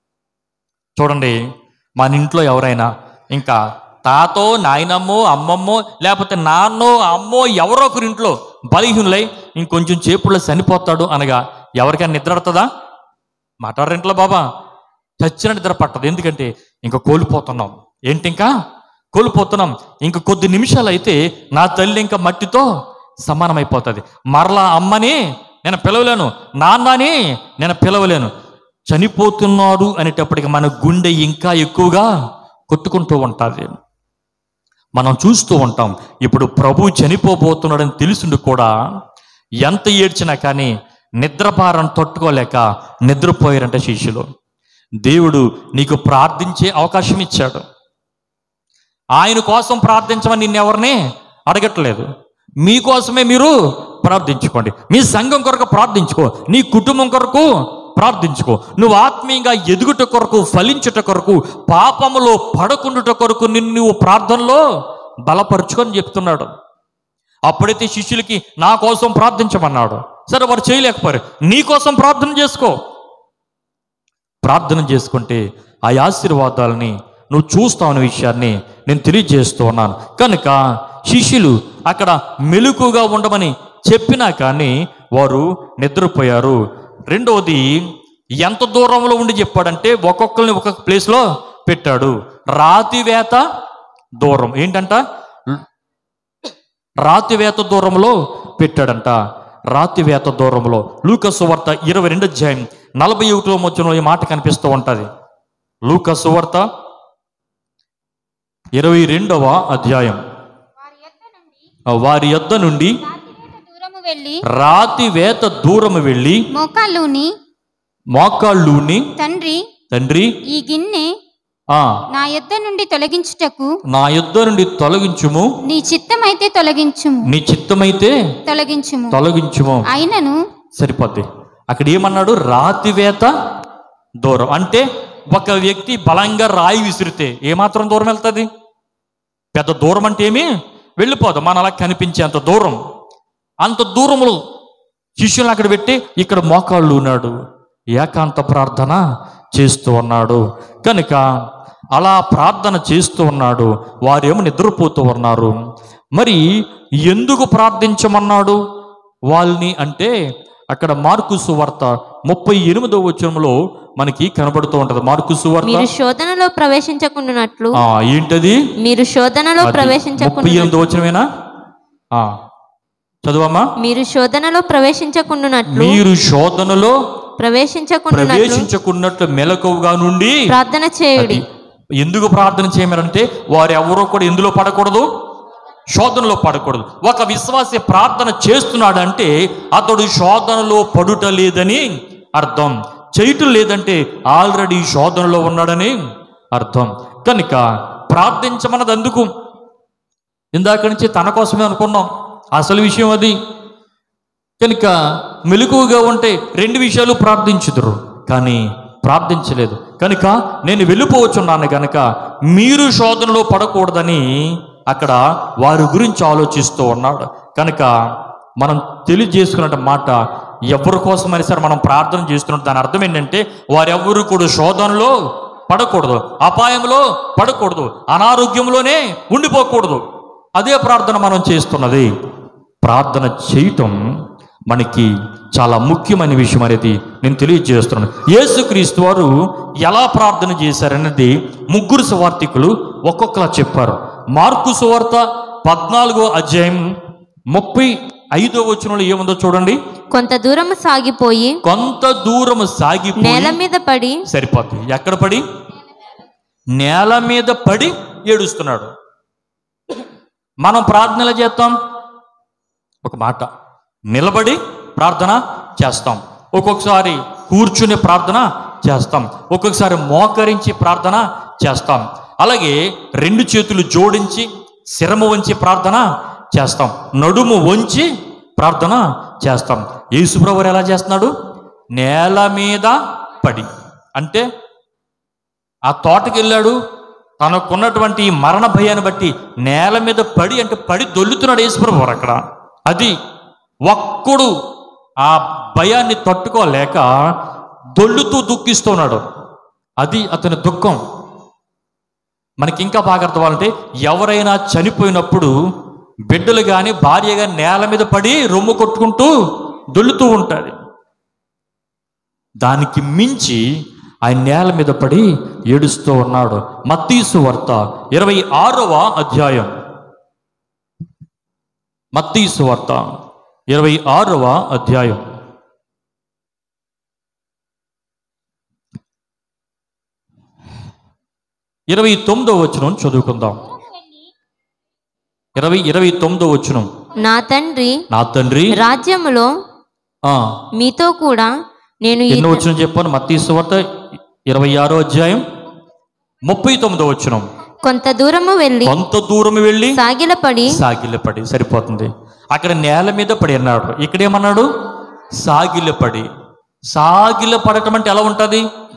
చూడండి మన ఇంట్లో ఎవరైనా ఇంకా తాతో నాయనమ్మో అమ్మమ్మో లేకపోతే నాన్నో అమ్మో ఎవరో ఒకరి ఇంట్లో బలహీనులై ఇంకొంచెం చేపుల్లో చనిపోతాడు అనగా ఎవరికైనా నిద్ర పడుతుందా మాట్లాడరు ఇంట్లో బాబా చచ్చిన నిద్ర పట్టదు ఎందుకంటే ఇంకా కోల్పోతున్నాం ఏంటి ఇంకా కోల్పోతున్నాం ఇంక కొద్ది నిమిషాలు అయితే నా తల్లి ఇంకా మట్టితో సమానమైపోతుంది మరలా అమ్మని నేను పిలవలేను నాన్నని నేను పిలవలేను చనిపోతున్నాడు అనేటప్పటికి మన గుండె ఇంకా ఎక్కువగా కొట్టుకుంటూ ఉంటుంది మనం చూస్తూ ఉంటాం ఇప్పుడు ప్రభు చనిపోబోతున్నాడని తెలిసిండు కూడా ఎంత ఏడ్చినా కానీ నిద్రభారం తట్టుకోలేక నిద్రపోయారంట శిష్యులు దేవుడు నీకు ప్రార్థించే అవకాశం ఇచ్చాడు ఆయన కోసం ప్రార్థించమని నిన్నెవరిని అడగట్లేదు మీకోసమే మీరు ప్రార్థించుకోండి మీ సంఘం కొరకు ప్రార్థించుకో నీ కుటుంబం కొరకు ప్రార్థించుకో నువ్వు ఆత్మీయంగా ఎదుగుట కొరకు ఫలించుట కొరకు పాపములో పడకుండుట కొరకు నిన్ను నువ్వు ప్రార్థనలో బలపరుచుకొని చెప్తున్నాడు అప్పుడైతే శిష్యులకి నా కోసం ప్రార్థించమన్నాడు సరే వారు చేయలేకపోయారు నీ కోసం ప్రార్థన చేసుకో ప్రార్థన చేసుకుంటే ఆ ఆశీర్వాదాలని నువ్వు చూస్తావు అనే విషయాన్ని నేను తెలియజేస్తూ ఉన్నాను కనుక శిష్యులు అక్కడ మెలకుగా ఉండమని చెప్పినా కానీ వారు నిద్రపోయారు రెండవది ఎంత దూరంలో ఉండి చెప్పాడంటే ఒక్కొక్కరిని ఒక్కొక్క ప్లేస్లో పెట్టాడు రాతివేత దూరం ఏంటంట రాతివేత దూరంలో పెట్టాడంట రాతివేత దూరంలో లూకసు వార్త ఇరవై రెండు అధ్యాయం నలభై ఒకటిలో వచ్చిన ఈ మాట కనిపిస్తూ ఉంటుంది లూకసు వార్త ఇరవై రెండవ అధ్యాయం వారి యొద్ద నుండి ఆ వారి యొద్ద నుండి రాతివేత దూరము వెళ్ళి రాతివేత దూరము వెళ్ళి మోకాళ్ళుని మోకాళ్ళుని తండ్రి తండ్రి ఈ గిన్నె ఆ నా యొద్ద నుండి తొలగించుటకు నా యొద్ద నుండి తొలగించుము నీ చిత్తమైతే తొలగించుము నీ చిత్తమైతే తొలగించుము తొలగించుము అయినను సరిపోద్ది అక్కడ ఏమన్నాడు రాతివేత దూరం అంటే ఒక వ్యక్తి బలంగా రాయి విసిరితే ఏమాత్రం దూరం వెళ్తుంది పెద్ద దూరం అంటే ఏమి వెళ్ళిపోదు మన అలా కనిపించేంత దూరం అంత దూరములు శిష్యులను అక్కడ పెట్టి ఇక్కడ మోకాళ్ళు ఉన్నాడు ఏకాంత ప్రార్థన చేస్తూ ఉన్నాడు కనుక అలా ప్రార్థన చేస్తూ ఉన్నాడు వారేమో నిద్రపోతూ ఉన్నారు మరి ఎందుకు ప్రార్థించమన్నాడు వాళ్ళని అంటే అక్కడ మార్కు సువార్త ముప్పై ఎనిమిదో వచనంలో మనకి కనబడుతూ ఉంటది మార్కు సువార్త మీరు శోధనలో ప్రవేశించకుండానట్లు ఆ ఏంటది మీరు శోధనలో అది ముప్పై ప్రవేశించకుండా ఎనిమిదో వచనమేనా ఆ చదువమ్మా మీరు శోధనలో ప్రవేశించకుండానట్లు మీరు శోధనలో ప్రవేశించకుండానట్లు ప్రవేశించకున్నట్లు మెలకువగా నుండి ప్రార్థన చేయుడి అది ఎందుకు ప్రార్థన చేయమనంటే వారు ఎవరో కూడా ఎందులో పడకూడదు శోధనలో పడకూడదు ఒక విశ్వాసి ప్రార్థన చేస్తున్నాడు అంటే అతడు శోధనలో పడుట లేదని అర్థం చేయటం లేదంటే ఆల్రెడీ శోధనలో ఉన్నాడని అర్థం కనుక ప్రార్థించమన్నది అందుకు ఇందాక నుంచి తన కోసమే అనుకున్నాం అసలు విషయం అది కనుక మెలకువగా ఉంటే రెండు విషయాలు ప్రార్థించుదురు కానీ ప్రార్థించలేదు కనుక నేను వెళ్ళిపోవచ్చున్నాను కనుక మీరు శోధనలో పడకూడదని అక్కడ వారి గురించి ఆలోచిస్తూ ఉన్నాడు కనుక మనం తెలియజేసుకున్న మాట ఎవరి కోసమైనా సరే మనం ప్రార్థన చేస్తున్నట్టు దాని అర్థం ఏంటంటే వారెవ్వరు కూడా శోధనలో పడకూడదు అపాయంలో పడకూడదు అనారోగ్యంలోనే ఉండిపోకూడదు అదే ప్రార్థన మనం చేస్తున్నది ప్రార్థన చేయటం మనకి చాలా ముఖ్యమైన విషయం అనేది నేను తెలియజేస్తున్నాను యేసుక్రీస్తు వారు ఎలా ప్రార్థన చేశారనేది ముగ్గురు సువార్థికులు ఒక్కొక్కలా చెప్పారు మార్కు సువార్త పద్నాలుగో అధ్యాయం ముప్పై ఐదో వచనంలో ఏముందో చూడండి కొంత దూరం సాగిపోయి కొంత దూరం సాగిపోయి నేల మీద పడి సరిపోతుంది ఎక్కడ పడి నేల మీద పడి ఏడుస్తున్నాడు మనం ప్రార్థనలు చేస్తాం ఒక మాట నిలబడి ప్రార్థన చేస్తాం ఒక్కొక్కసారి కూర్చుని ప్రార్థన చేస్తాం ఒక్కొక్కసారి మోకరించి ప్రార్థన చేస్తాం అలాగే రెండు చేతులు జోడించి శిరము వంచి ప్రార్థన చేస్తాం నడుము వంచి ప్రార్థన చేస్తాం యేసుప్రభు ఎలా చేస్తున్నాడు నేల మీద పడి అంటే ఆ తోటకి వెళ్ళాడు తనకున్నటువంటి ఈ మరణ భయాన్ని బట్టి నేల మీద పడి అంటే పడి దొల్లుతున్నాడు యేసుప్రభు అక్కడ అది ఒక్కడు ఆ భయాన్ని తట్టుకోలేక దొల్లుతూ దుఃఖిస్తున్నాడు అది అతని దుఃఖం మనకి ఇంకా బాగా అర్థం అవ్వాలంటే ఎవరైనా చనిపోయినప్పుడు బిడ్డలు కానీ భార్య కానీ నేల మీద పడి రొమ్ము కొట్టుకుంటూ దొల్లుతూ ఉంటుంది దానికి మించి ఆయన నేల మీద పడి ఏడుస్తూ ఉన్నాడు మత్తీసు వార్త ఇరవై ఆరవ అధ్యాయం మత్తీసు వార్త ఇరవై ఆరవ అధ్యాయం ఇరవై తొమ్మిదో వచనం చదువుకుందాం ఇరవై ఇరవై తొమ్మిదో వచనం నా తండ్రి నా తండ్రి రాజ్యములో ఆ మీతో కూడా నేను ఈ ఎన్నో వచ్చిన చెప్పాను మత్తీసు వార్త ఇరవై ఆరో అధ్యాయం ముప్పై తొమ్మిదో వచనం కొంత దూరము వెళ్ళి కొంత దూరం వెళ్ళి సాగిలపడి సాగిలపడి సరిపోతుంది అక్కడ నేల మీద పడి అన్నాడు ఇక్కడ ఏమన్నాడు సాగిలపడి సాగిల పడటం అంటే ఎలా ఉంటుంది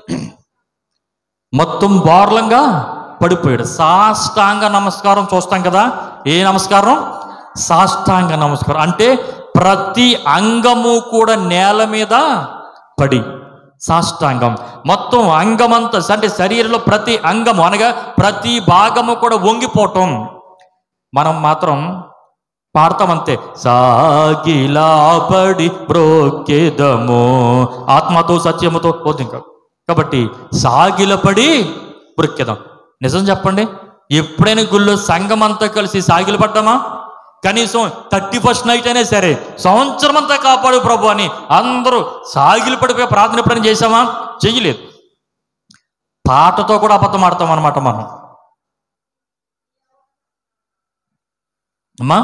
మొత్తం బోర్లంగా పడిపోయాడు సాష్టాంగ నమస్కారం చూస్తాం కదా ఏ నమస్కారం సాష్టాంగ నమస్కారం అంటే ప్రతి అంగము కూడా నేల మీద పడి సాష్టాంగం మొత్తం అంగమంతా అంటే శరీరంలో ప్రతి అంగము అనగా ప్రతి భాగము కూడా వంగిపోవటం మనం మాత్రం పాడతామంతే సాగిలాపడి బ్రోకేదము ఆత్మతో సత్యముతో వద్దు ఇంకా కాబట్టి సాగిలపడి బ్రొక్కేదాం నిజం చెప్పండి ఎప్పుడైనా గుళ్ళో సంఘం అంతా కలిసి సాగిలు పడ్డామా కనీసం థర్టీ ఫస్ట్ నైట్ అయినా సరే సంవత్సరం అంతా కాపాడు ప్రభు అని అందరూ సాగిలు పడిపోయి ప్రార్థన ఎప్పుడైనా చేసామా చెయ్యలేదు పాటతో కూడా అబద్ధం ఆడతాం అనమాట మనం అమ్మా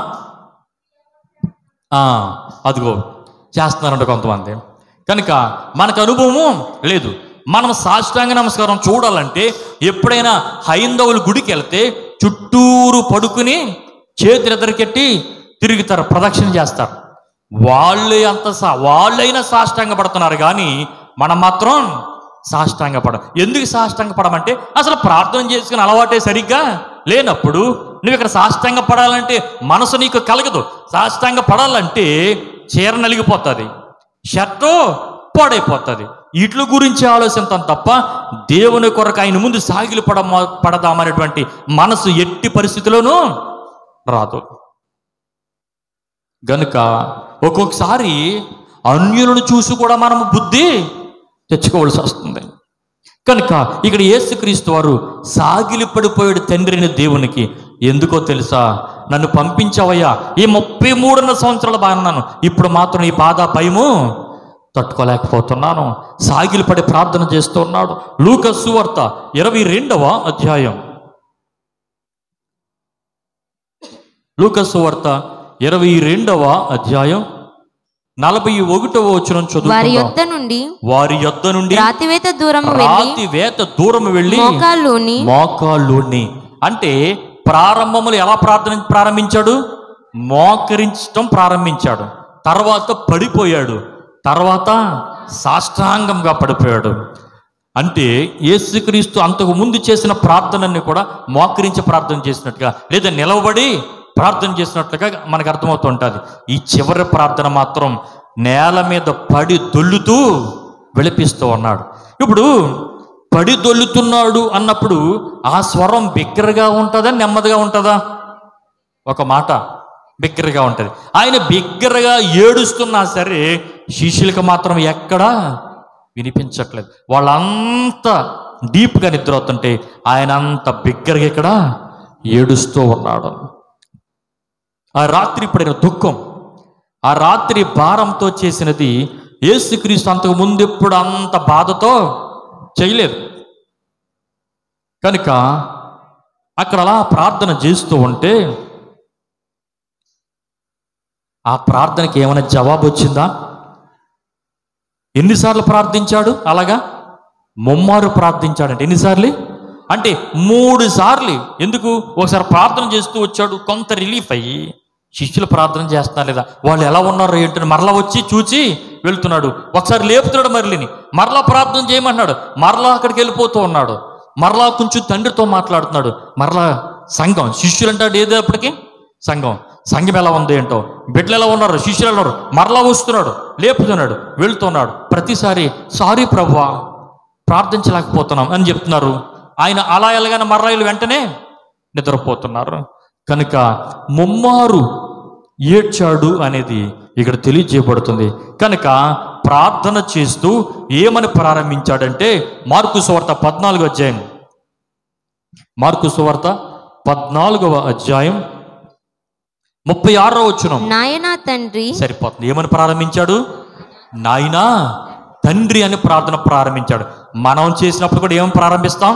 ఆ, అదిగో చేస్తున్నారంట కొంతమంది కనుక మనకు అనుభవము లేదు మనం సాష్టాంగ నమస్కారం చూడాలంటే ఎప్పుడైనా హైందవులు గుడికి వెళ్తే చుట్టూరు పడుకుని చేతులు ఎదురుకెట్టి తిరుగుతారు ప్రదక్షిణ చేస్తారు వాళ్ళు అంత సా వాళ్ళైనా సాష్టాంగ పడుతున్నారు కానీ మనం మాత్రం సాష్టాంగ పడ ఎందుకు సాష్టాంగ పడమంటే అసలు ప్రార్థన చేసుకుని అలవాటే సరిగ్గా లేనప్పుడు నువ్వు ఇక్కడ సాష్టాంగ పడాలంటే మనసు నీకు కలగదు సాష్టాంగ పడాలంటే చీర నలిగిపోతుంది షర్టు పాడైపోతుంది ఇట్ల గురించి ఆలోచిస్తాం తప్ప దేవుని కొరకు ఆయన ముందు సాగిలు పడ పడదామనేటువంటి మనసు ఎట్టి పరిస్థితిలోనూ రాదు గనుక ఒక్కొక్కసారి అన్యులను చూసి కూడా మనము బుద్ధి తెచ్చుకోవాల్సి వస్తుంది కనుక ఇక్కడ యేసుక్రీస్తు వారు సాగిలి పడిపోయాడు తండ్రిని దేవునికి ఎందుకో తెలుసా నన్ను పంపించవయ్యా ఈ ముప్పై మూడున్న సంవత్సరాల బాగున్నాను ఇప్పుడు మాత్రం ఈ బాధ భయము తట్టుకోలేకపోతున్నాను సాగిలి పడి ప్రార్థన చేస్తున్నాడు లూక సువార్త ఇరవై రెండవ అధ్యాయం లూక సువార్త ఇరవై రెండవ అధ్యాయం నలభై ఒకటవ వచనం వారి చదువు యొద్ద నుండి వారి యొద్ద నుండి రాతివేత దూరము వెళ్ళి రాతి వేత దూరం వెళ్ళి మోకాళ్ళుని మోకాళ్ళుని అంటే ప్రారంభములు ఎలా ప్రార్థన ప్రారంభించాడు మోకరించడం ప్రారంభించాడు తర్వాత పడిపోయాడు తర్వాత సాష్టాంగంగా పడిపోయాడు అంటే యేసుక్రీస్తు అంతకు ముందు చేసిన ప్రార్థనని కూడా మోకరించి ప్రార్థన చేసినట్టుగా లేదా నిలవబడి ప్రార్థన చేసినట్లుగా మనకు అర్థమవుతుంటుంది ఈ చివరి ప్రార్థన మాత్రం నేల మీద పడి దొల్లుతూ విളിపిస్తూ ఉన్నాడు ఇప్పుడు పడి దొల్లుతున్నాడు అన్నప్పుడు ఆ స్వరం బిగ్గరగా ఉంటుందా నెమ్మదిగా ఉంటుందా ఒక మాట బిగ్గరగా ఉంటుంది ఆయన బిగ్గరగా ఏడుస్తున్నా సరే శిష్యులకు మాత్రం ఎక్కడా వినిపించట్లేదు వాళ్ళంతా డీప్గా నిద్రవుతుంటే ఆయన అంత బిగ్గరగా ఇక్కడ ఏడుస్తూ ఉన్నాడు ఆ రాత్రి పడిన దుఃఖం ఆ రాత్రి భారంతో చేసినది యేసుక్రీస్తు అంతకు ముందు ఎప్పుడు అంత బాధతో చేయలేదు కనుక అక్కడ అలా ప్రార్థన చేస్తూ ఉంటే ఆ ప్రార్థనకి ఏమైనా జవాబు వచ్చిందా ఎన్నిసార్లు ప్రార్థించాడు అలాగా ముమ్మారు ప్రార్థించాడంటే ఎన్నిసార్లు అంటే మూడు సార్లు ఎందుకు ఒకసారి ప్రార్థన చేస్తూ వచ్చాడు కొంత రిలీఫ్ అయ్యి శిష్యులు ప్రార్థన చేస్తున్నారు లేదా వాళ్ళు ఎలా ఉన్నారో ఏంటని మరలా వచ్చి చూచి వెళ్తున్నాడు ఒకసారి లేపుతున్నాడు మరలిని మరలా ప్రార్థన చేయమన్నాడు మరలా అక్కడికి వెళ్ళిపోతూ ఉన్నాడు మరలా కొంచెం తండ్రితో మాట్లాడుతున్నాడు మరలా సంఘం శిష్యులు అంటాడు ఏదేపటికి సంఘం సంఘం ఎలా ఉంది ఏంటో బిడ్డలు ఎలా ఉన్నారు శిష్యులు ఎలా ఉన్నారు మరలా వస్తున్నాడు లేపుతున్నాడు వెళ్తున్నాడు ప్రతిసారి సారీ ప్రభువా ప్రార్థించలేకపోతున్నాం అని చెప్తున్నారు ఆయన అలా ఎలాగైనా మర్రాయిలు వెంటనే నిద్రపోతున్నారు కనుక ముమ్మారు ఏడ్చాడు అనేది ఇక్కడ తెలియజేయబడుతుంది కనుక ప్రార్థన చేస్తూ ఏమని ప్రారంభించాడంటే మార్కు సువార్త పద్నాలుగో అధ్యాయం మార్కు సువార్త పద్నాలుగవ అధ్యాయం ముప్పై ఆరో వచ్చిన నాయనా తండ్రి సరిపోతుంది ఏమని ప్రారంభించాడు నాయనా తండ్రి అని ప్రార్థన ప్రారంభించాడు మనం చేసినప్పుడు కూడా ఏమని ప్రారంభిస్తాం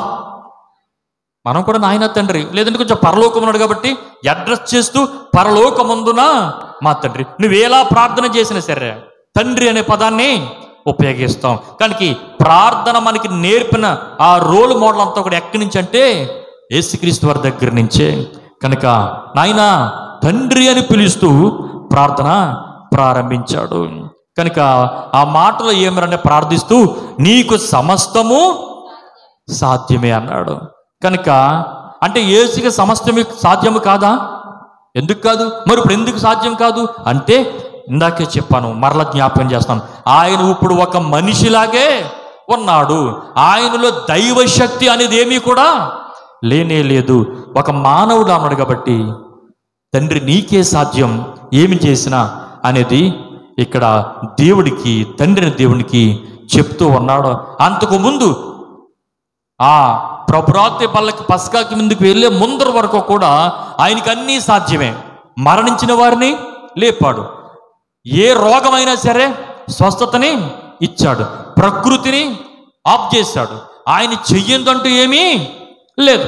మనం కూడా నాయన తండ్రి లేదంటే కొంచెం పరలోకం ఉన్నాడు కాబట్టి అడ్రస్ చేస్తూ పరలోకమందున మా తండ్రి నువ్వు ఎలా ప్రార్థన చేసినా సరే తండ్రి అనే పదాన్ని ఉపయోగిస్తాం కానీ ప్రార్థన మనకి నేర్పిన ఆ రోల్ మోడల్ అంతా కూడా ఎక్కడి నుంచి అంటే యేసుక్రీస్తు వారి దగ్గర నుంచే కనుక నాయనా తండ్రి అని పిలుస్తూ ప్రార్థన ప్రారంభించాడు కనుక ఆ మాటలో ఏమరంటే ప్రార్థిస్తూ నీకు సమస్తము సాధ్యమే అన్నాడు కనుక అంటే యేసుకి సమస్తమే సాధ్యము కాదా ఎందుకు కాదు మరి ఇప్పుడు ఎందుకు సాధ్యం కాదు అంటే ఇందాకే చెప్పాను మరల జ్ఞాపకం చేస్తాను ఆయన ఇప్పుడు ఒక మనిషిలాగే ఉన్నాడు ఆయనలో దైవ శక్తి అనేది ఏమీ కూడా లేనే లేదు ఒక మానవుడు అన్నాడు కాబట్టి తండ్రి నీకే సాధ్యం ఏమి చేసినా అనేది ఇక్కడ దేవుడికి తండ్రిని దేవునికి చెప్తూ ఉన్నాడు అంతకు ముందు ఆ ప్రభురాత్రి పల్లకి పస్కాకి ముందుకు వెళ్ళే ముందర వరకు కూడా ఆయనకి అన్నీ సాధ్యమే మరణించిన వారిని లేపాడు ఏ రోగమైనా సరే స్వస్థతని ఇచ్చాడు ప్రకృతిని ఆఫ్ చేశాడు ఆయన చెయ్యందంటూ ఏమీ లేదు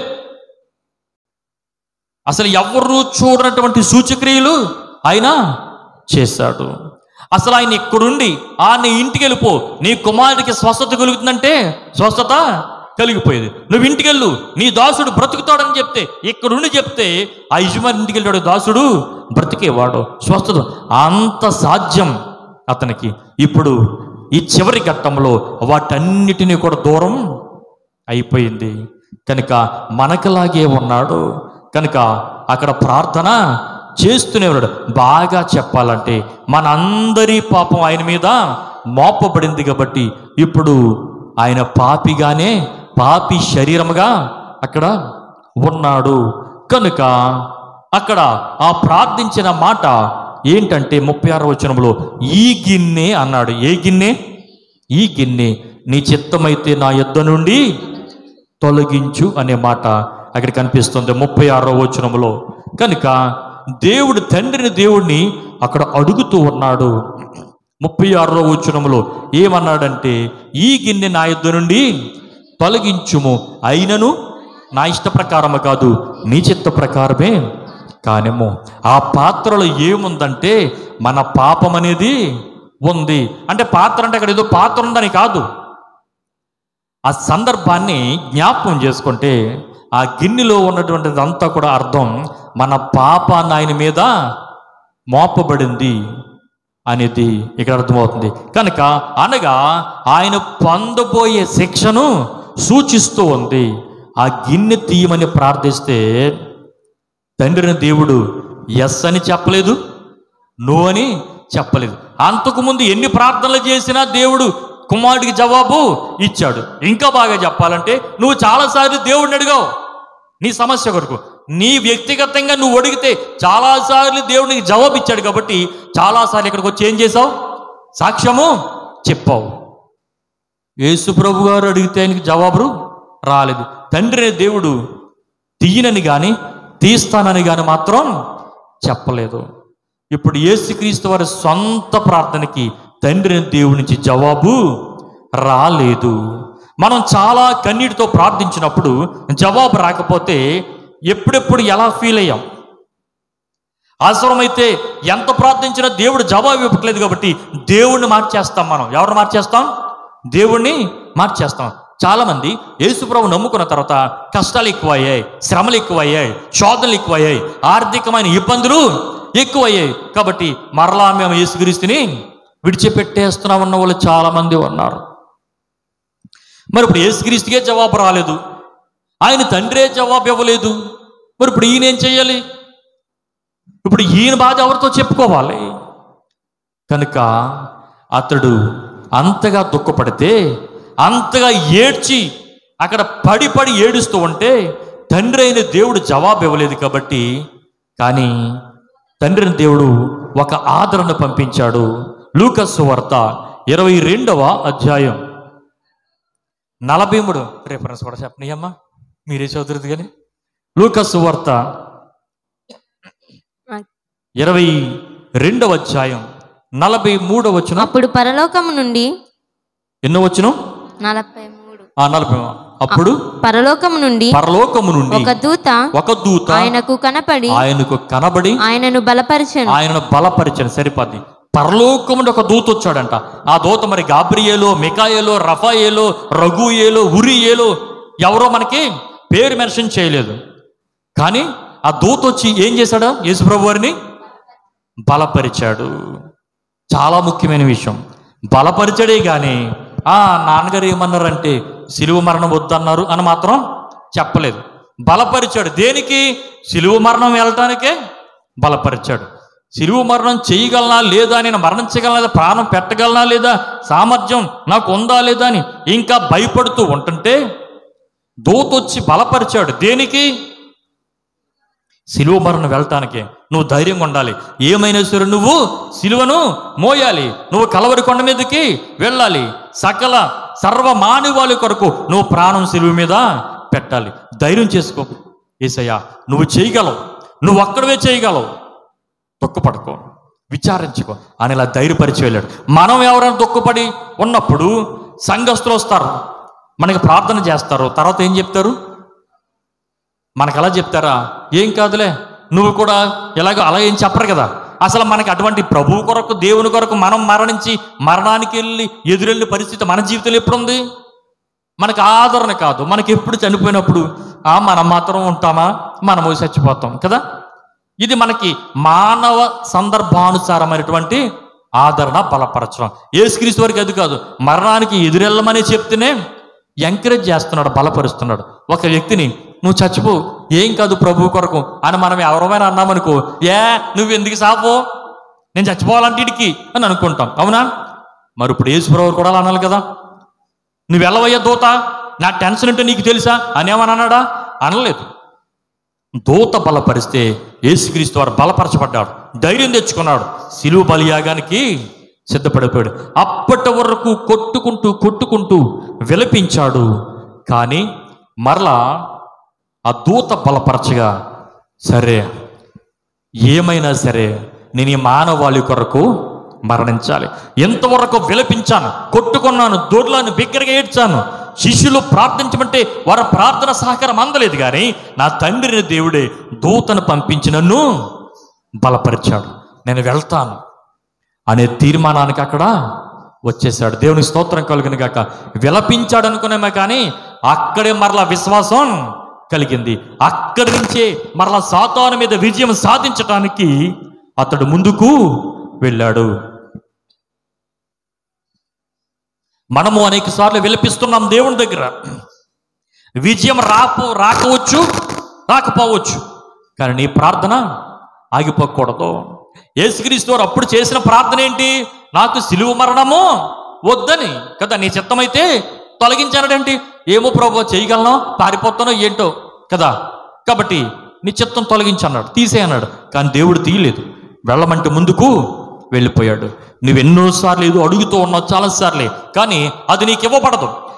అసలు ఎవరు చూడనటువంటి సూచక్రియలు ఆయన చేశాడు అసలు ఆయన ఇక్కడుండి ఆ నీ ఇంటికి వెళ్ళిపో నీ కుమారుడికి స్వస్థత కలుగుతుందంటే స్వస్థత కలిగిపోయేది నువ్వు ఇంటికి వెళ్ళు నీ దాసుడు బ్రతుకుతాడని చెప్తే ఇక్కడుండి చెప్తే ఆ యజమాని ఇంటికి వెళ్ళాడు దాసుడు బ్రతికేవాడు స్వస్థత అంత సాధ్యం అతనికి ఇప్పుడు ఈ చివరి ఘట్టంలో వాటన్నిటినీ కూడా దూరం అయిపోయింది కనుక మనకలాగే ఉన్నాడు కనుక అక్కడ ప్రార్థన చేస్తూనే ఉన్నాడు బాగా చెప్పాలంటే మనందరి పాపం ఆయన మీద మోపబడింది కాబట్టి ఇప్పుడు ఆయన పాపిగానే పాపి శరీరముగా అక్కడ ఉన్నాడు కనుక అక్కడ ఆ ప్రార్థించిన మాట ఏంటంటే ముప్పై ఆరో వచనంలో ఈ గిన్నె అన్నాడు ఏ గిన్నె ఈ గిన్నె నీ చిత్తమైతే నా యుద్ధ నుండి తొలగించు అనే మాట అక్కడ కనిపిస్తుంది ముప్పై ఆరో వచనములో కనుక దేవుడు తండ్రిని దేవుడిని అక్కడ అడుగుతూ ఉన్నాడు ముప్పై ఆరో వచనములో ఏమన్నాడంటే ఈ గిన్నె నా యుద్ధ నుండి తొలగించుము అయినను నా ఇష్ట ప్రకారము కాదు నీ చిత్త ప్రకారమే కానేమో ఆ పాత్రలో ఏముందంటే మన పాపం అనేది ఉంది అంటే పాత్ర అంటే అక్కడ ఏదో పాత్ర ఉందని కాదు ఆ సందర్భాన్ని జ్ఞాపకం చేసుకుంటే ఆ గిన్నెలో ఉన్నటువంటిది అంతా కూడా అర్థం మన పాపాన్ని ఆయన మీద మోపబడింది అనేది ఇక్కడ అర్థమవుతుంది కనుక అనగా ఆయన పొందబోయే శిక్షను సూచిస్తూ ఉంది ఆ గిన్నె తీయమని ప్రార్థిస్తే తండ్రిని దేవుడు ఎస్ అని చెప్పలేదు నో అని చెప్పలేదు అంతకుముందు ఎన్ని ప్రార్థనలు చేసినా దేవుడు కుమారుడికి జవాబు ఇచ్చాడు ఇంకా బాగా చెప్పాలంటే నువ్వు చాలాసార్లు దేవుడిని అడిగావు నీ సమస్య కొరకు నీ వ్యక్తిగతంగా నువ్వు అడిగితే చాలాసార్లు దేవుడికి జవాబు ఇచ్చాడు కాబట్టి చాలాసార్లు ఇక్కడికి వచ్చి ఏం చేసావు సాక్ష్యము చెప్పావు యేసు ప్రభు గారు అడిగితే ఆయనకి జవాబు రాలేదు తండ్రి అనే దేవుడు తీయనని కానీ తీస్తానని కానీ మాత్రం చెప్పలేదు ఇప్పుడు యేసుక్రీస్తు వారి సొంత ప్రార్థనకి తండ్రి దేవుడి నుంచి జవాబు రాలేదు మనం చాలా కన్నీటితో ప్రార్థించినప్పుడు జవాబు రాకపోతే ఎప్పుడెప్పుడు ఎలా ఫీల్ అయ్యాం అవసరమైతే ఎంత ప్రార్థించినా దేవుడు జవాబు ఇవ్వట్లేదు కాబట్టి దేవుణ్ణి మార్చేస్తాం మనం ఎవరిని మార్చేస్తాం దేవుణ్ణి మార్చేస్తాం చాలా మంది యేసుప్రభు నమ్ముకున్న తర్వాత కష్టాలు ఎక్కువయ్యాయి శ్రమలు ఎక్కువయ్యాయి శోధనలు ఎక్కువయ్యాయి ఆర్థికమైన ఇబ్బందులు ఎక్కువయ్యాయి కాబట్టి మరలా మేము యేసుక్రీస్తుని విడిచిపెట్టేస్తున్నాం ఉన్న వాళ్ళు చాలా మంది ఉన్నారు మరి ఇప్పుడు యేసుక్రీస్తుకే జవాబు రాలేదు ఆయన తండ్రే జవాబు ఇవ్వలేదు మరి ఇప్పుడు ఈయన ఏం చేయాలి ఇప్పుడు ఈయన బాధ ఎవరితో చెప్పుకోవాలి కనుక అతడు అంతగా దుఃఖపడితే అంతగా ఏడ్చి అక్కడ పడి పడి ఏడుస్తూ ఉంటే తండ్రి అయిన దేవుడు జవాబు ఇవ్వలేదు కాబట్టి కానీ తండ్రిని దేవుడు ఒక ఆదరణ పంపించాడు లూకస్సు వార్త ఇరవై రెండవ అధ్యాయం నలభై మూడు రేఫరెన్స్ కూడా చెప్పనీయమ్మా మీరే చదువుతుంది కానీ లూకస్సు వార్త ఇరవై రెండవ అధ్యాయం నలభై మూడవ వచ్చిన అప్పుడు పరలోకము నుండి ఎన్నో వచ్చిన నలభై మూడు ఆ నలభై అప్పుడు పరలోకము నుండి పరలోకము నుండి ఒక దూత ఒక దూత ఆయనకు కనపడి ఆయనకు కనబడి ఆయనను బలపరిచెను ఆయనను బలపరిచాను సరిపోద్ది పరలోకము నుండి ఒక దూత వచ్చాడంట ఆ దూత మరి గాబ్రియేలో మికాయేలో రఫాయేలో రఘుయేలో ఉరియేలో ఎవరో మనకి పేరు మెన్షన్ చేయలేదు కానీ ఆ దూత వచ్చి ఏం చేశాడు యేసుప్రభు వారిని బలపరిచాడు చాలా ముఖ్యమైన విషయం బలపరిచడే కానీ ఆ నాన్నగారు ఏమన్నారంటే సిలువ మరణం వద్దన్నారు అని మాత్రం చెప్పలేదు బలపరిచాడు దేనికి సిలువ మరణం వెళ్ళటానికే బలపరిచాడు సిలువ మరణం చేయగలనా లేదా నేను మరణించగలనా లేదా ప్రాణం పెట్టగలనా లేదా సామర్థ్యం నాకు ఉందా లేదా అని ఇంకా భయపడుతూ ఉంటుంటే దూతొచ్చి బలపరిచాడు దేనికి సిలువ మరణం వెళ్ళటానికి నువ్వు ధైర్యంగా ఉండాలి ఏమైనా సరే నువ్వు సిలువను మోయాలి నువ్వు కలవరి కొండ మీదకి వెళ్ళాలి సకల సర్వ మానవాళి కొరకు నువ్వు ప్రాణం సిలువ మీద పెట్టాలి ధైర్యం చేసుకో ఏసయ్యా నువ్వు చేయగలవు నువ్వు ఒక్కడవే చేయగలవు దుఃఖపడుకో విచారించుకో అని ఇలా ధైర్యపరిచి వెళ్ళాడు మనం ఎవరైనా దుఃఖపడి ఉన్నప్పుడు సంఘస్థులు వస్తారు మనకి ప్రార్థన చేస్తారు తర్వాత ఏం చెప్తారు మనకు అలా చెప్తారా ఏం కాదులే నువ్వు కూడా ఎలాగో అలా ఏం చెప్పరు కదా అసలు మనకి అటువంటి ప్రభు కొరకు దేవుని కొరకు మనం మరణించి మరణానికి వెళ్ళి ఎదురెళ్ళే పరిస్థితి మన జీవితంలో ఎప్పుడు ఉంది మనకు ఆదరణ కాదు మనకి ఎప్పుడు చనిపోయినప్పుడు ఆ మనం మాత్రం ఉంటామా మనము చచ్చిపోతాం కదా ఇది మనకి మానవ సందర్భానుసారమైనటువంటి ఆదరణ బలపరచడం ఏసుక్రీస్తు వరకు అది కాదు మరణానికి ఎదురెళ్ళమని చెప్తేనే ఎంకరేజ్ చేస్తున్నాడు బలపరుస్తున్నాడు ఒక వ్యక్తిని నువ్వు చచ్చిపో ఏం కాదు ప్రభు కొరకు అని మనం ఎవరమైనా అన్నామనుకో ఏ నువ్వు ఎందుకు సాపో నేను చచ్చిపోవాలంటే ఇడికి అని అనుకుంటాం అవునా మరి ఇప్పుడు యేసుప్రభు కూడా అలా అనాలి కదా నువ్వు వెళ్ళవయ్యా దూత నా టెన్షన్ అంటే నీకు తెలుసా అనేమని అన్నాడా అనలేదు దూత బలపరిస్తే యేసుక్రీస్తు వారు బలపరచబడ్డాడు ధైర్యం తెచ్చుకున్నాడు సిలువ బలియాగానికి సిద్ధపడిపోయాడు అప్పటి వరకు కొట్టుకుంటూ కొట్టుకుంటూ విలపించాడు కానీ మరలా ఆ దూత బలపరచగా సరే ఏమైనా సరే నేను ఈ మానవాళి కొరకు మరణించాలి ఎంతవరకు విలపించాను కొట్టుకున్నాను దొర్లాను బిగ్గరగా ఏడ్చాను శిష్యులు ప్రార్థించమంటే వారి ప్రార్థన సహకారం అందలేదు కానీ నా తండ్రిని దేవుడే దూతను పంపించి నన్ను బలపరిచాడు నేను వెళ్తాను అనే తీర్మానానికి అక్కడ వచ్చేసాడు దేవుని స్తోత్రం కలుగును గాక విలపించాడు అనుకునేమే కానీ అక్కడే మరలా విశ్వాసం కలిగింది అక్కడి నుంచే మరలా సాతాను మీద విజయం సాధించటానికి అతడు ముందుకు వెళ్ళాడు మనము అనేక సార్లు విలపిస్తున్నాం దేవుని దగ్గర విజయం రాపో రాకపోవచ్చు రాకపోవచ్చు కానీ నీ ప్రార్థన ఆగిపోకూడదు యేసుక్రీస్తు వారు అప్పుడు చేసిన ప్రార్థన ఏంటి నాకు సిలువ మరణము వద్దని కదా నీ చిత్తమైతే తొలగించానడేంటి ఏమో ప్రభు చేయగలను పారిపోతానో ఏంటో కదా కాబట్టి నీ చిత్తం తొలగించన్నాడు తీసే అన్నాడు కానీ దేవుడు తీయలేదు వెళ్ళమంటే ముందుకు వెళ్ళిపోయాడు నువ్వు ఎన్నోసార్లు ఏదో అడుగుతూ ఉన్నావు చాలాసార్లే కానీ అది నీకు ఇవ్వబడదు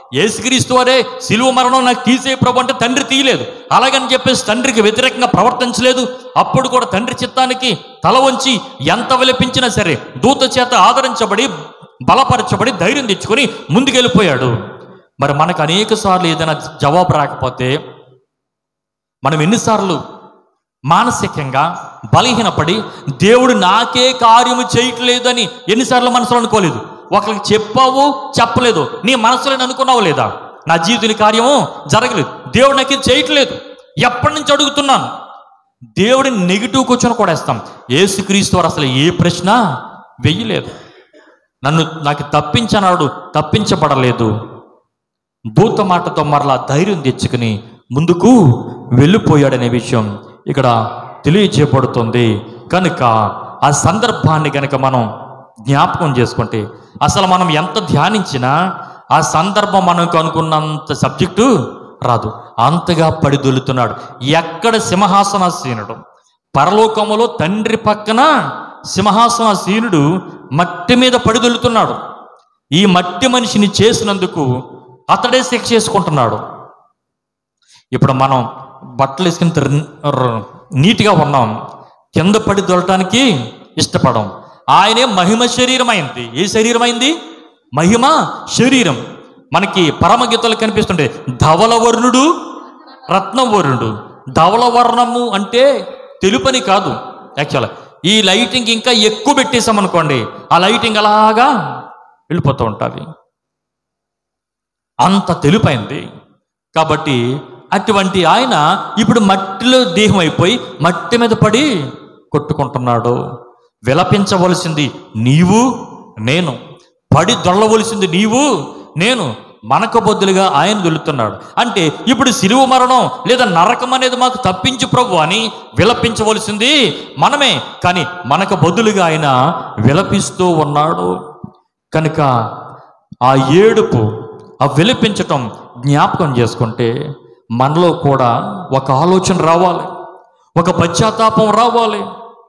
యేసుక్రీస్తు వారే సిలువ మరణం నాకు తీసే ప్రభు అంటే తండ్రి తీయలేదు అలాగని చెప్పేసి తండ్రికి వ్యతిరేకంగా ప్రవర్తించలేదు అప్పుడు కూడా తండ్రి చిత్తానికి తల వంచి ఎంత విలపించినా సరే దూత చేత ఆదరించబడి బలపరచబడి ధైర్యం తెచ్చుకొని ముందుకెళ్ళిపోయాడు మరి మనకు అనేక సార్లు ఏదైనా జవాబు రాకపోతే మనం ఎన్నిసార్లు మానసికంగా బలహీనపడి దేవుడు నాకే కార్యము చేయట్లేదని ఎన్నిసార్లు మనసులో అనుకోలేదు ఒకరికి చెప్పావు చెప్పలేదు నీ మనసులో అనుకున్నావు లేదా నా జీవితం కార్యము జరగలేదు దేవుడు నాకు ఇది చేయట్లేదు ఎప్పటి నుంచి అడుగుతున్నాను దేవుడిని నెగిటివ్ కూర్చొని కొడేస్తాం ఏసుక్రీస్తు వారు అసలు ఏ ప్రశ్న వెయ్యలేదు నన్ను నాకు తప్పించనాడు తప్పించబడలేదు దూత మాటతో మరలా ధైర్యం తెచ్చుకుని ముందుకు వెళ్ళిపోయాడనే విషయం ఇక్కడ తెలియచేయబడుతుంది కనుక ఆ సందర్భాన్ని కనుక మనం జ్ఞాపకం చేసుకుంటే అసలు మనం ఎంత ధ్యానించినా ఆ సందర్భం మనకు అనుకున్నంత సబ్జెక్టు రాదు అంతగా పడిదొలుతున్నాడు ఎక్కడ సింహాసనాసీనుడు పరలోకములో తండ్రి పక్కన సింహాసనాసీనుడు మట్టి మీద పడిదొలుతున్నాడు ఈ మట్టి మనిషిని చేసినందుకు అతడే శిక్ష చేసుకుంటున్నాడు ఇప్పుడు మనం బట్టలు వేసుకుని ర- ర- నీట్గా ఉన్నాం కింద పడి దొరటానికి ఇష్టపడం ఆయనే మహిమ శరీరం అయింది ఏ శరీరం అయింది మహిమ శరీరం మనకి పరమగీతలు కనిపిస్తుంటే ధవలవర్ణుడు రత్నవర్ణుడు ధవలవర్ణము అంటే తెలుపని కాదు యాక్చువల్ ఈ లైటింగ్ ఇంకా ఎక్కువ పెట్టేసామనుకోండి ఆ లైటింగ్ అలాగా వెళ్ళిపోతూ ఉంటుంది అంత తెలుపైంది కాబట్టి అటువంటి ఆయన ఇప్పుడు మట్టిలో దేహం అయిపోయి మట్టి మీద పడి కొట్టుకుంటున్నాడు విలపించవలసింది నీవు నేను పడి దొల్లవలసింది నీవు నేను మనకు బొద్దులుగా ఆయన దొలుతున్నాడు అంటే ఇప్పుడు సిలువ మరణం లేదా నరకం అనేది మాకు తప్పించు ప్రభు అని విలపించవలసింది మనమే కానీ మనకు బదులుగా ఆయన విలపిస్తూ ఉన్నాడు కనుక ఆ ఏడుపు ఆ విలపించటం జ్ఞాపకం చేసుకుంటే మనలో కూడా ఒక ఆలోచన రావాలి ఒక పశ్చాత్తాపం రావాలి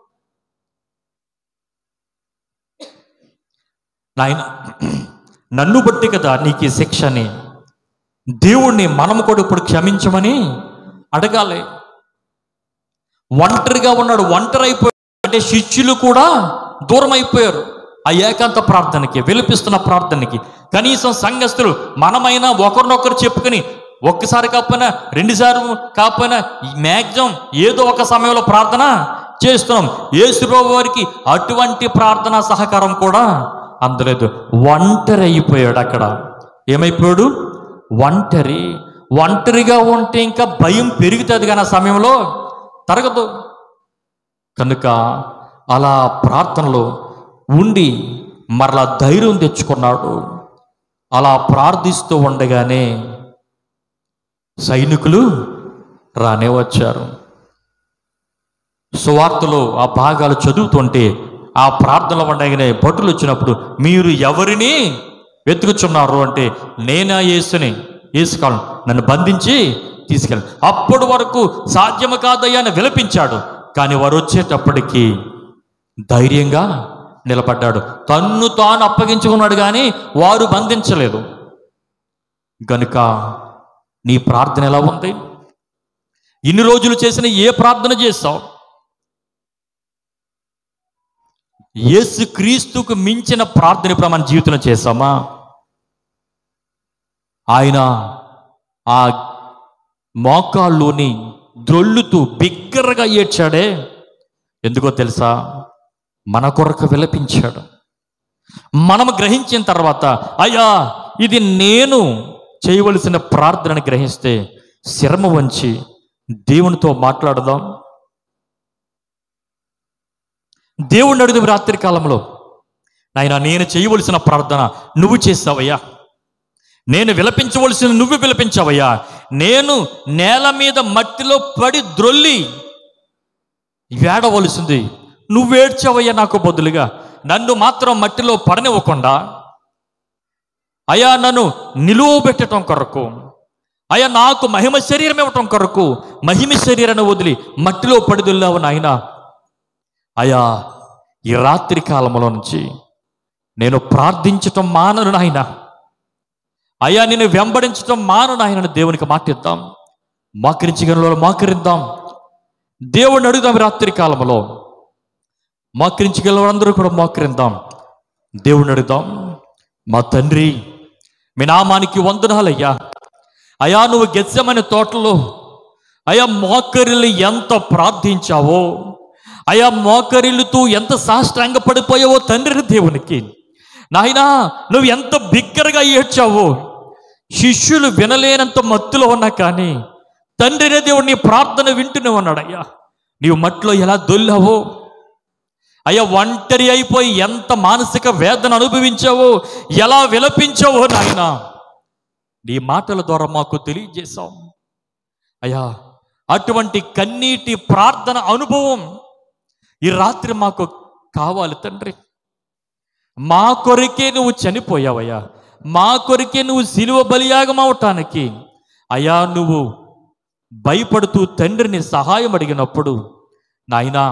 నాయన నన్ను బట్టి కదా నీకు ఈ శిక్ష అని దేవుణ్ణి మనము కూడా ఇప్పుడు క్షమించమని అడగాలి ఒంటరిగా ఉన్నాడు ఒంటరి అయిపోయాడు అంటే శిష్యులు కూడా దూరం అయిపోయారు ఆ ఏకాంత ప్రార్థనకి విలిపిస్తున్న ప్రార్థనకి కనీసం సంఘస్థులు మనమైనా ఒకరినొకరు చెప్పుకుని ఒక్కసారి కాకపోయినా రెండుసార్లు కాకపోయినా మ్యాక్సిమం ఏదో ఒక సమయంలో ప్రార్థన చేస్తున్నాం యేసుప్రభు వారికి అటువంటి ప్రార్థన సహకారం కూడా అందలేదు ఒంటరి అయిపోయాడు అక్కడ ఏమైపోయాడు ఒంటరి ఒంటరిగా ఉంటే ఇంకా భయం పెరుగుతుంది కానీ ఆ సమయంలో తరగదు కనుక అలా ప్రార్థనలో ఉండి మరలా ధైర్యం తెచ్చుకున్నాడు అలా ప్రార్థిస్తూ ఉండగానే సైనికులు రానే వచ్చారు సువార్తలో ఆ భాగాలు చదువుతుంటే ఆ ప్రార్థనలో ఉండగానే భటులు వచ్చినప్పుడు మీరు ఎవరిని వెతుకుచున్నారు అంటే నేనా యేసుని యేసుకాలం నన్ను బంధించి తీసుకెళ్ళి అప్పటి వరకు సాధ్యము కాదయ్యా అని విలపించాడు కానీ వారు వచ్చేటప్పటికి ధైర్యంగా నిలబడ్డాడు తన్ను తాను అప్పగించుకున్నాడు కానీ వారు బంధించలేదు గనుక నీ ప్రార్థన ఎలా ఉంది ఇన్ని రోజులు చేసిన ఏ ప్రార్థన చేస్తావు యేసు క్రీస్తుకు మించిన ప్రార్థన ఇప్పుడు మన జీవితంలో చేస్తామా ఆయన ఆ మోకాళ్ళుని ద్రొల్లుతూ బిగ్గరగా ఏడ్చాడే ఎందుకో తెలుసా మన కొరకు విలపించాడు మనము గ్రహించిన తర్వాత అయ్యా ఇది నేను చేయవలసిన ప్రార్థనని గ్రహిస్తే శరమ వంచి దేవునితో మాట్లాడదాం దేవుణ్ణి అడుగుదాం రాత్రి కాలంలో నాయన నేను చేయవలసిన ప్రార్థన నువ్వు చేస్తావయ్యా నేను విలపించవలసిన నువ్వు విలపించావయ్యా నేను నేల మీద మట్టిలో పడి ద్రొల్లి ఏడవలసింది నువ్వేడ్చావయ్యా నాకు బదులుగా నన్ను మాత్రం మట్టిలో పడనివ్వకుండా అయా నన్ను నిలువ పెట్టడం కొరకు అయా నాకు మహిమ శరీరం ఇవ్వటం కొరకు మహిమ శరీరాన్ని వదిలి మట్టిలో పడిదుల్లావు నాయనా అయా ఈ రాత్రి కాలంలో నుంచి నేను ప్రార్థించటం మానను నాయన అయ్యా నిన్ను వెంబడించడం మాను నాయన దేవునికి మాటిద్దాం మోకరించగల మోకరిద్దాం దేవుడిని అడుగుదాం ఈ రాత్రి కాలంలో మోకరించగల వాళ్ళందరూ కూడా మోకరిద్దాం దేవుడిని అడుగుదాం మా తండ్రి మీ నామానికి వందనాలయ్యా అయా నువ్వు గెచ్చమని తోటలో అయా మోకరిల్లు ఎంత ప్రార్థించావో అయా మోకరిల్లుతూ ఎంత సాష్టాంగ పడిపోయావో తండ్రి దేవునికి నాయనా నువ్వు ఎంత బిగ్గరగా ఏడ్చావో శిష్యులు వినలేనంత మత్తులో ఉన్నా కానీ తండ్రినే దేవుడు నీ ప్రార్థన వింటూనే ఉన్నాడయ్యా నీవు మట్లో ఎలా దొల్లావో అయ్యా ఒంటరి అయిపోయి ఎంత మానసిక వేదన అనుభవించావో ఎలా విలపించావో నాయనా నీ మాటల ద్వారా మాకు తెలియజేశాం అయ్యా అటువంటి కన్నీటి ప్రార్థన అనుభవం ఈ రాత్రి మాకు కావాలి తండ్రి మా కొరికే నువ్వు చనిపోయావయ్యా మా కొరికే నువ్వు సిలువ బలియాగం అవటానికి అయ్యా నువ్వు భయపడుతూ తండ్రిని సహాయం అడిగినప్పుడు నాయనా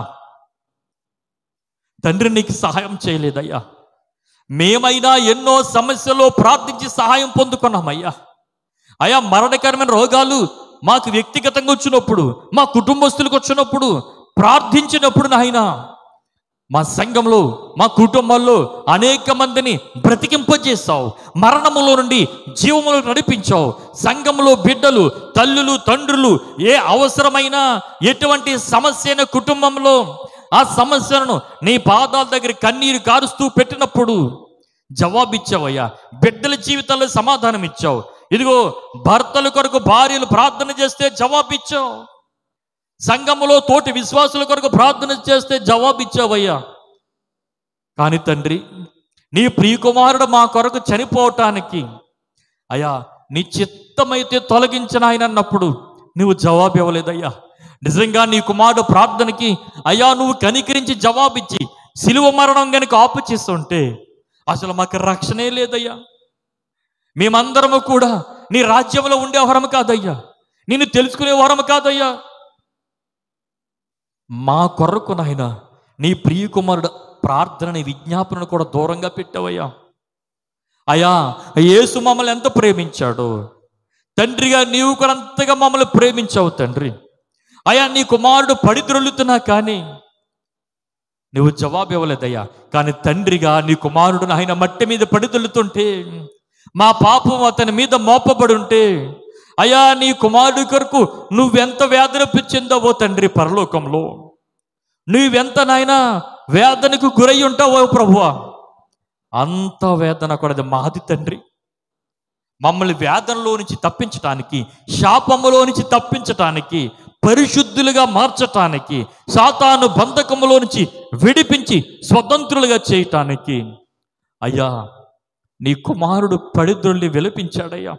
తండ్రి నీకు సహాయం చేయలేదయ్యా మేమైనా ఎన్నో సమస్యల్లో ప్రార్థించి సహాయం పొందుకున్నామయ్యా అయా మరణకరమైన రోగాలు మాకు వ్యక్తిగతంగా వచ్చినప్పుడు మా కుటుంబస్తులకు వచ్చినప్పుడు ప్రార్థించినప్పుడు నాయన మా సంఘంలో మా కుటుంబాల్లో అనేక మందిని బ్రతికింపజేశావు మరణములో నుండి జీవములో నడిపించావు సంఘంలో బిడ్డలు తల్లులు తండ్రులు ఏ అవసరమైనా ఎటువంటి సమస్య అయిన కుటుంబంలో ఆ సమస్యలను నీ పాదాల దగ్గర కన్నీరు కారుస్తూ పెట్టినప్పుడు జవాబిచ్చావయ్యా బిడ్డల జీవితాల్లో సమాధానం ఇచ్చావు ఇదిగో భర్తల కొరకు భార్యలు ప్రార్థన చేస్తే జవాబిచ్చావు సంఘములో తోటి విశ్వాసుల కొరకు ప్రార్థన చేస్తే జవాబిచ్చావయ్యా కానీ తండ్రి నీ ప్రియకుమారుడు మా కొరకు చనిపోవటానికి అయ్యా నీ చిత్తమైతే తొలగించిన ఆయన అన్నప్పుడు నువ్వు జవాబు ఇవ్వలేదయ్యా నిజంగా నీ కుమారుడు ప్రార్థనకి అయ్యా నువ్వు కనికరించి జవాబిచ్చి సిలువ మరణం గనుక ఆపు చేస్తుంటే అసలు మాకు రక్షణే లేదయ్యా మేమందరము కూడా నీ రాజ్యంలో ఉండే వరం కాదయ్యా నిన్ను తెలుసుకునే వరం కాదయ్యా మా కొరకు నాయన నీ ప్రియకుమారుడు ప్రార్థనని విజ్ఞాపనను కూడా దూరంగా పెట్టావయ్యా అయ్యా యేసు మమ్మల్ని ఎంత ప్రేమించాడు తండ్రిగా నీవు కూడా అంతగా మమ్మల్ని ప్రేమించావు తండ్రి అయ్యా నీ కుమారుడు పడిద్రొల్లుతున్నా కానీ నువ్వు జవాబు ఇవ్వలేదయ్యా కానీ తండ్రిగా నీ కుమారుడు ఆయన మట్టి మీద పడిదొల్లుతుంటే మా పాపం అతని మీద మోపబడి ఉంటే అయ్యా నీ కుమారుడి కొరకు నువ్వెంత వేదన చెందావో తండ్రి పరలోకంలో నువ్వెంత నాయనా వేదనకు గురై ఉంటావో ప్రభువా అంత వేదన కూడా మాది తండ్రి మమ్మల్ని వేదనలో నుంచి తప్పించటానికి శాపములో నుంచి తప్పించటానికి పరిశుద్ధులుగా మార్చటానికి సాతాను బంధకములో నుంచి విడిపించి స్వతంత్రులుగా చేయటానికి అయ్యా నీ కుమారుడు పడిద్రొల్లి విలపించాడయ్యా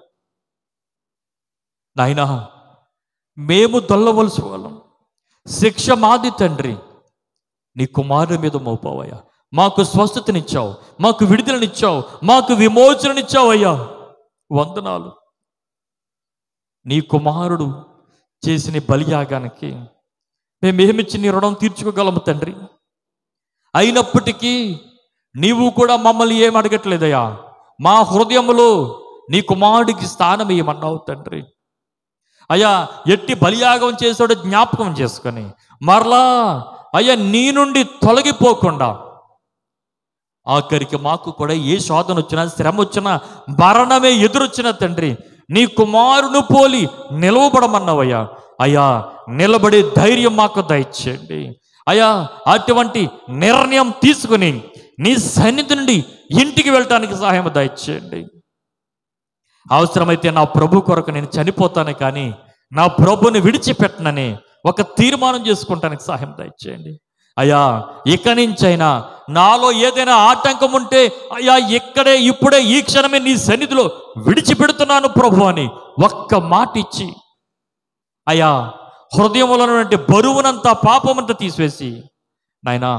నాయనా మేము దొల్లవలసి వాళ్ళం శిక్ష మాది తండ్రి నీ కుమారుడి మీద మోపావయ్యా మాకు స్వస్థతనిచ్చావు మాకు విడుదలనిచ్చావు మాకు విమోచననిచ్చావు అయ్యా వందనాలు నీ కుమారుడు చేసిన బలియాగానికి మేమేమిచ్చి నీ రుణం తీర్చుకోగలము తండ్రి అయినప్పటికీ నీవు కూడా మమ్మల్ని ఏం అడగట్లేదయ్యా మా హృదయములో నీ కుమారుడికి స్థానం ఇవ్వమన్నావు తండ్రి అయ్యా ఎట్టి బలియాగం చేసాడో జ్ఞాపకం చేసుకొని మరలా అయ్యా నీ నుండి తొలగిపోకుండా ఆఖరికి మాకు కూడా ఏ శోధన వచ్చినా శ్రమ వచ్చినా మరణమే ఎదురొచ్చిన తండ్రి నీ కుమారును పోలి నిలవబడమన్నావయ్యా అయ్యా నిలబడే ధైర్యం మాకు దయచేయండి అయ్యా అటువంటి నిర్ణయం తీసుకుని నీ సన్నిధి నుండి ఇంటికి వెళ్ళటానికి సహాయం దయచేయండి అవసరమైతే నా ప్రభు కొరకు నేను చనిపోతాను కానీ నా ప్రభుని విడిచిపెట్టనని ఒక తీర్మానం చేసుకుంటానికి సహాయం దయచేయండి అయ్యా ఇక నుంచైనా నాలో ఏదైనా ఆటంకం ఉంటే అయ్యా ఇక్కడే ఇప్పుడే ఈ క్షణమే నీ సన్నిధిలో విడిచిపెడుతున్నాను ప్రభు అని ఒక్క మాట ఇచ్చి అయ్యా హృదయంలో ఉన్నటువంటి బరువునంతా పాపమంతా తీసివేసి నాయనా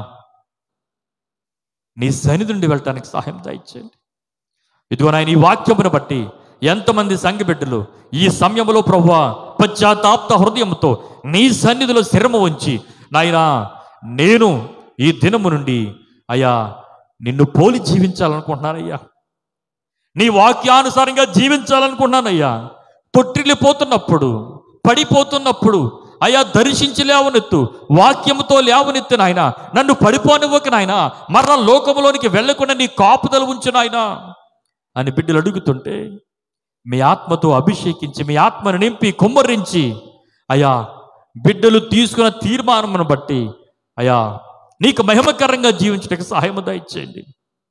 నీ సన్నిధి నుండి వెళ్ళటానికి సహాయం దయచేయండి ఇదిగో నాయన ఈ వాక్యమును బట్టి ఎంతమంది సంఘ బిడ్డలు ఈ సమయంలో ప్రభు పశ్చాత్తాప్త హృదయంతో నీ సన్నిధిలో శిరమ ఉంచి నాయనా నేను ఈ దినము నుండి అయ్యా నిన్ను పోలి జీవించాలనుకుంటున్నానయ్యా నీ వాక్యానుసారంగా జీవించాలనుకున్నానయ్యా తొట్టిల్లిపోతున్నప్పుడు పడిపోతున్నప్పుడు అయ్యా దర్శించి లేవనెత్తు వాక్యముతో లేవనెత్తు నాయన నన్ను పడిపోనివ్వక నాయన మరణ లోకములోనికి వెళ్ళకుండా నీ కాపుదల ఉంచు నాయనా అని బిడ్డలు అడుగుతుంటే మీ ఆత్మతో అభిషేకించి మీ ఆత్మను నింపి కుమ్మరించి అయ్యా బిడ్డలు తీసుకున్న తీర్మానమును బట్టి అయ్యా నీకు మహిమకరంగా జీవించడానికి సహాయం దయచేయండి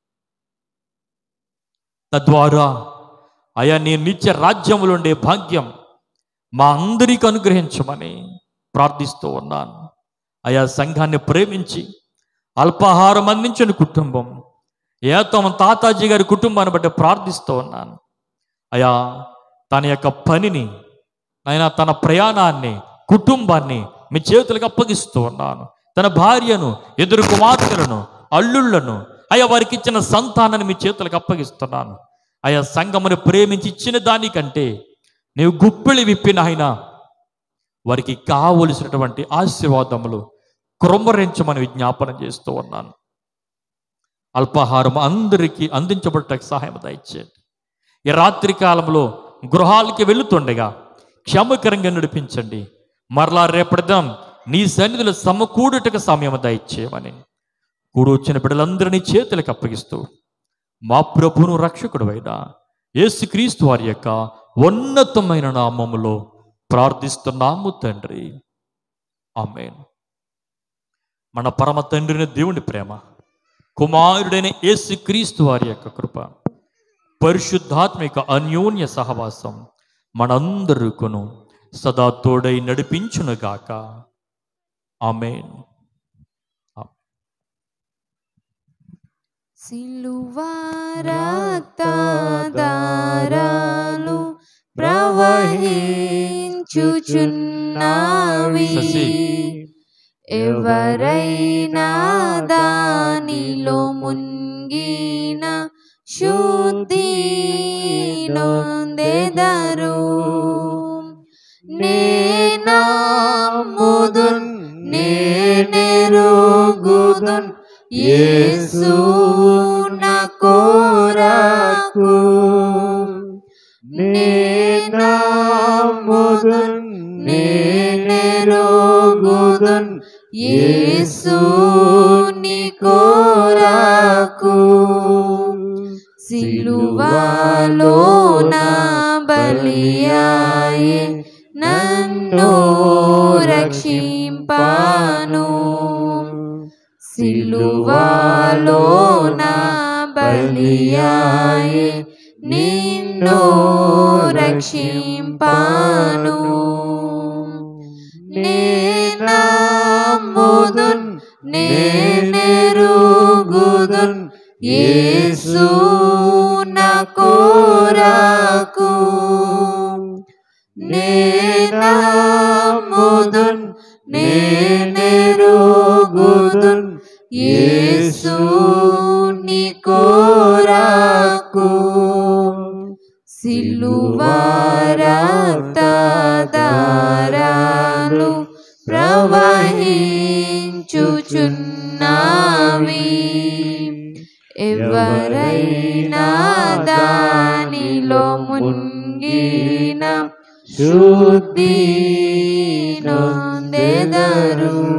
తద్వారా అయా నీ నిత్య రాజ్యములో ఉండే భాగ్యం మా అందరికి అనుగ్రహించమని ప్రార్థిస్తూ ఉన్నాను అయా సంఘాన్ని ప్రేమించి అల్పాహారం అందించిన కుటుంబం ఏతం తాతాజీ గారి కుటుంబాన్ని బట్టి ప్రార్థిస్తూ ఉన్నాను అయా తన యొక్క పనిని ఆయన తన ప్రయాణాన్ని కుటుంబాన్ని మీ చేతులకు అప్పగిస్తూ ఉన్నాను తన భార్యను ఎదురు కుమార్తెలను అల్లుళ్లను అయ్యా వారికి ఇచ్చిన సంతానాన్ని మీ చేతులకు అప్పగిస్తున్నాను అయా సంఘమును ప్రేమించి ఇచ్చిన దానికంటే నీవు గుప్పిళి విప్పిన ఆయన వారికి కావలసినటువంటి ఆశీర్వాదములు క్రొమ్మరించమని విజ్ఞాపన చేస్తూ ఉన్నాను అల్పాహారం అందరికీ అందించబడటానికి సహాయం దయచేయండి ఈ రాత్రి కాలంలో గృహాలకి వెళుతుండగా క్షమకరంగా నడిపించండి మరలా రేపటిదాం నీ సన్నిధిలో సమకూడుటకు సమయం దయచేయమని కూడి వచ్చిన బిడ్డలందరినీ చేతులకు అప్పగిస్తూ మా ప్రభును రక్షకుడు యేసుక్రీస్తు వారి యొక్క ఉన్నతమైన నామములో ప్రార్థిస్తున్నాము తండ్రి ఆమేన్ మన పరమ తండ్రిని దేవుని ప్రేమ కుమారుడైన యేసుక్రీస్తు వారి యొక్క కృప పరిశుద్ధాత్మిక అన్యోన్య సహవాసం మనందరికును సదా తోడై నడిపించునుగాక ఆమేన్ సిలువారాలు ప్రవహించుచున్నావి శశి. ఎవరైనా దానిలో మునిగిన శుద్ధి నొందెదరు నేనాముదున్ నేనెరుగుదున్ యేసు నా కోరాకు నేనాముదున్ నేనెరుగుదున్ యేసు నీ కోరాకు సిలువలో నా బలియాయే నన్ను రక్షింపాను సిలువలో నా బలియాయే నిన్ను రక్షింపాను నేనాముదున్ నేనెరుగుదున్ యేసు నా కోరాకు నేనాముదున్ నేనెరుగుదున్ యేసు నీ కోరాకు సిలువారాలు ప్రవహించుచున్నావి ఎవరైనా దానిలో మునిగిన శుద్ధి నొందెదరు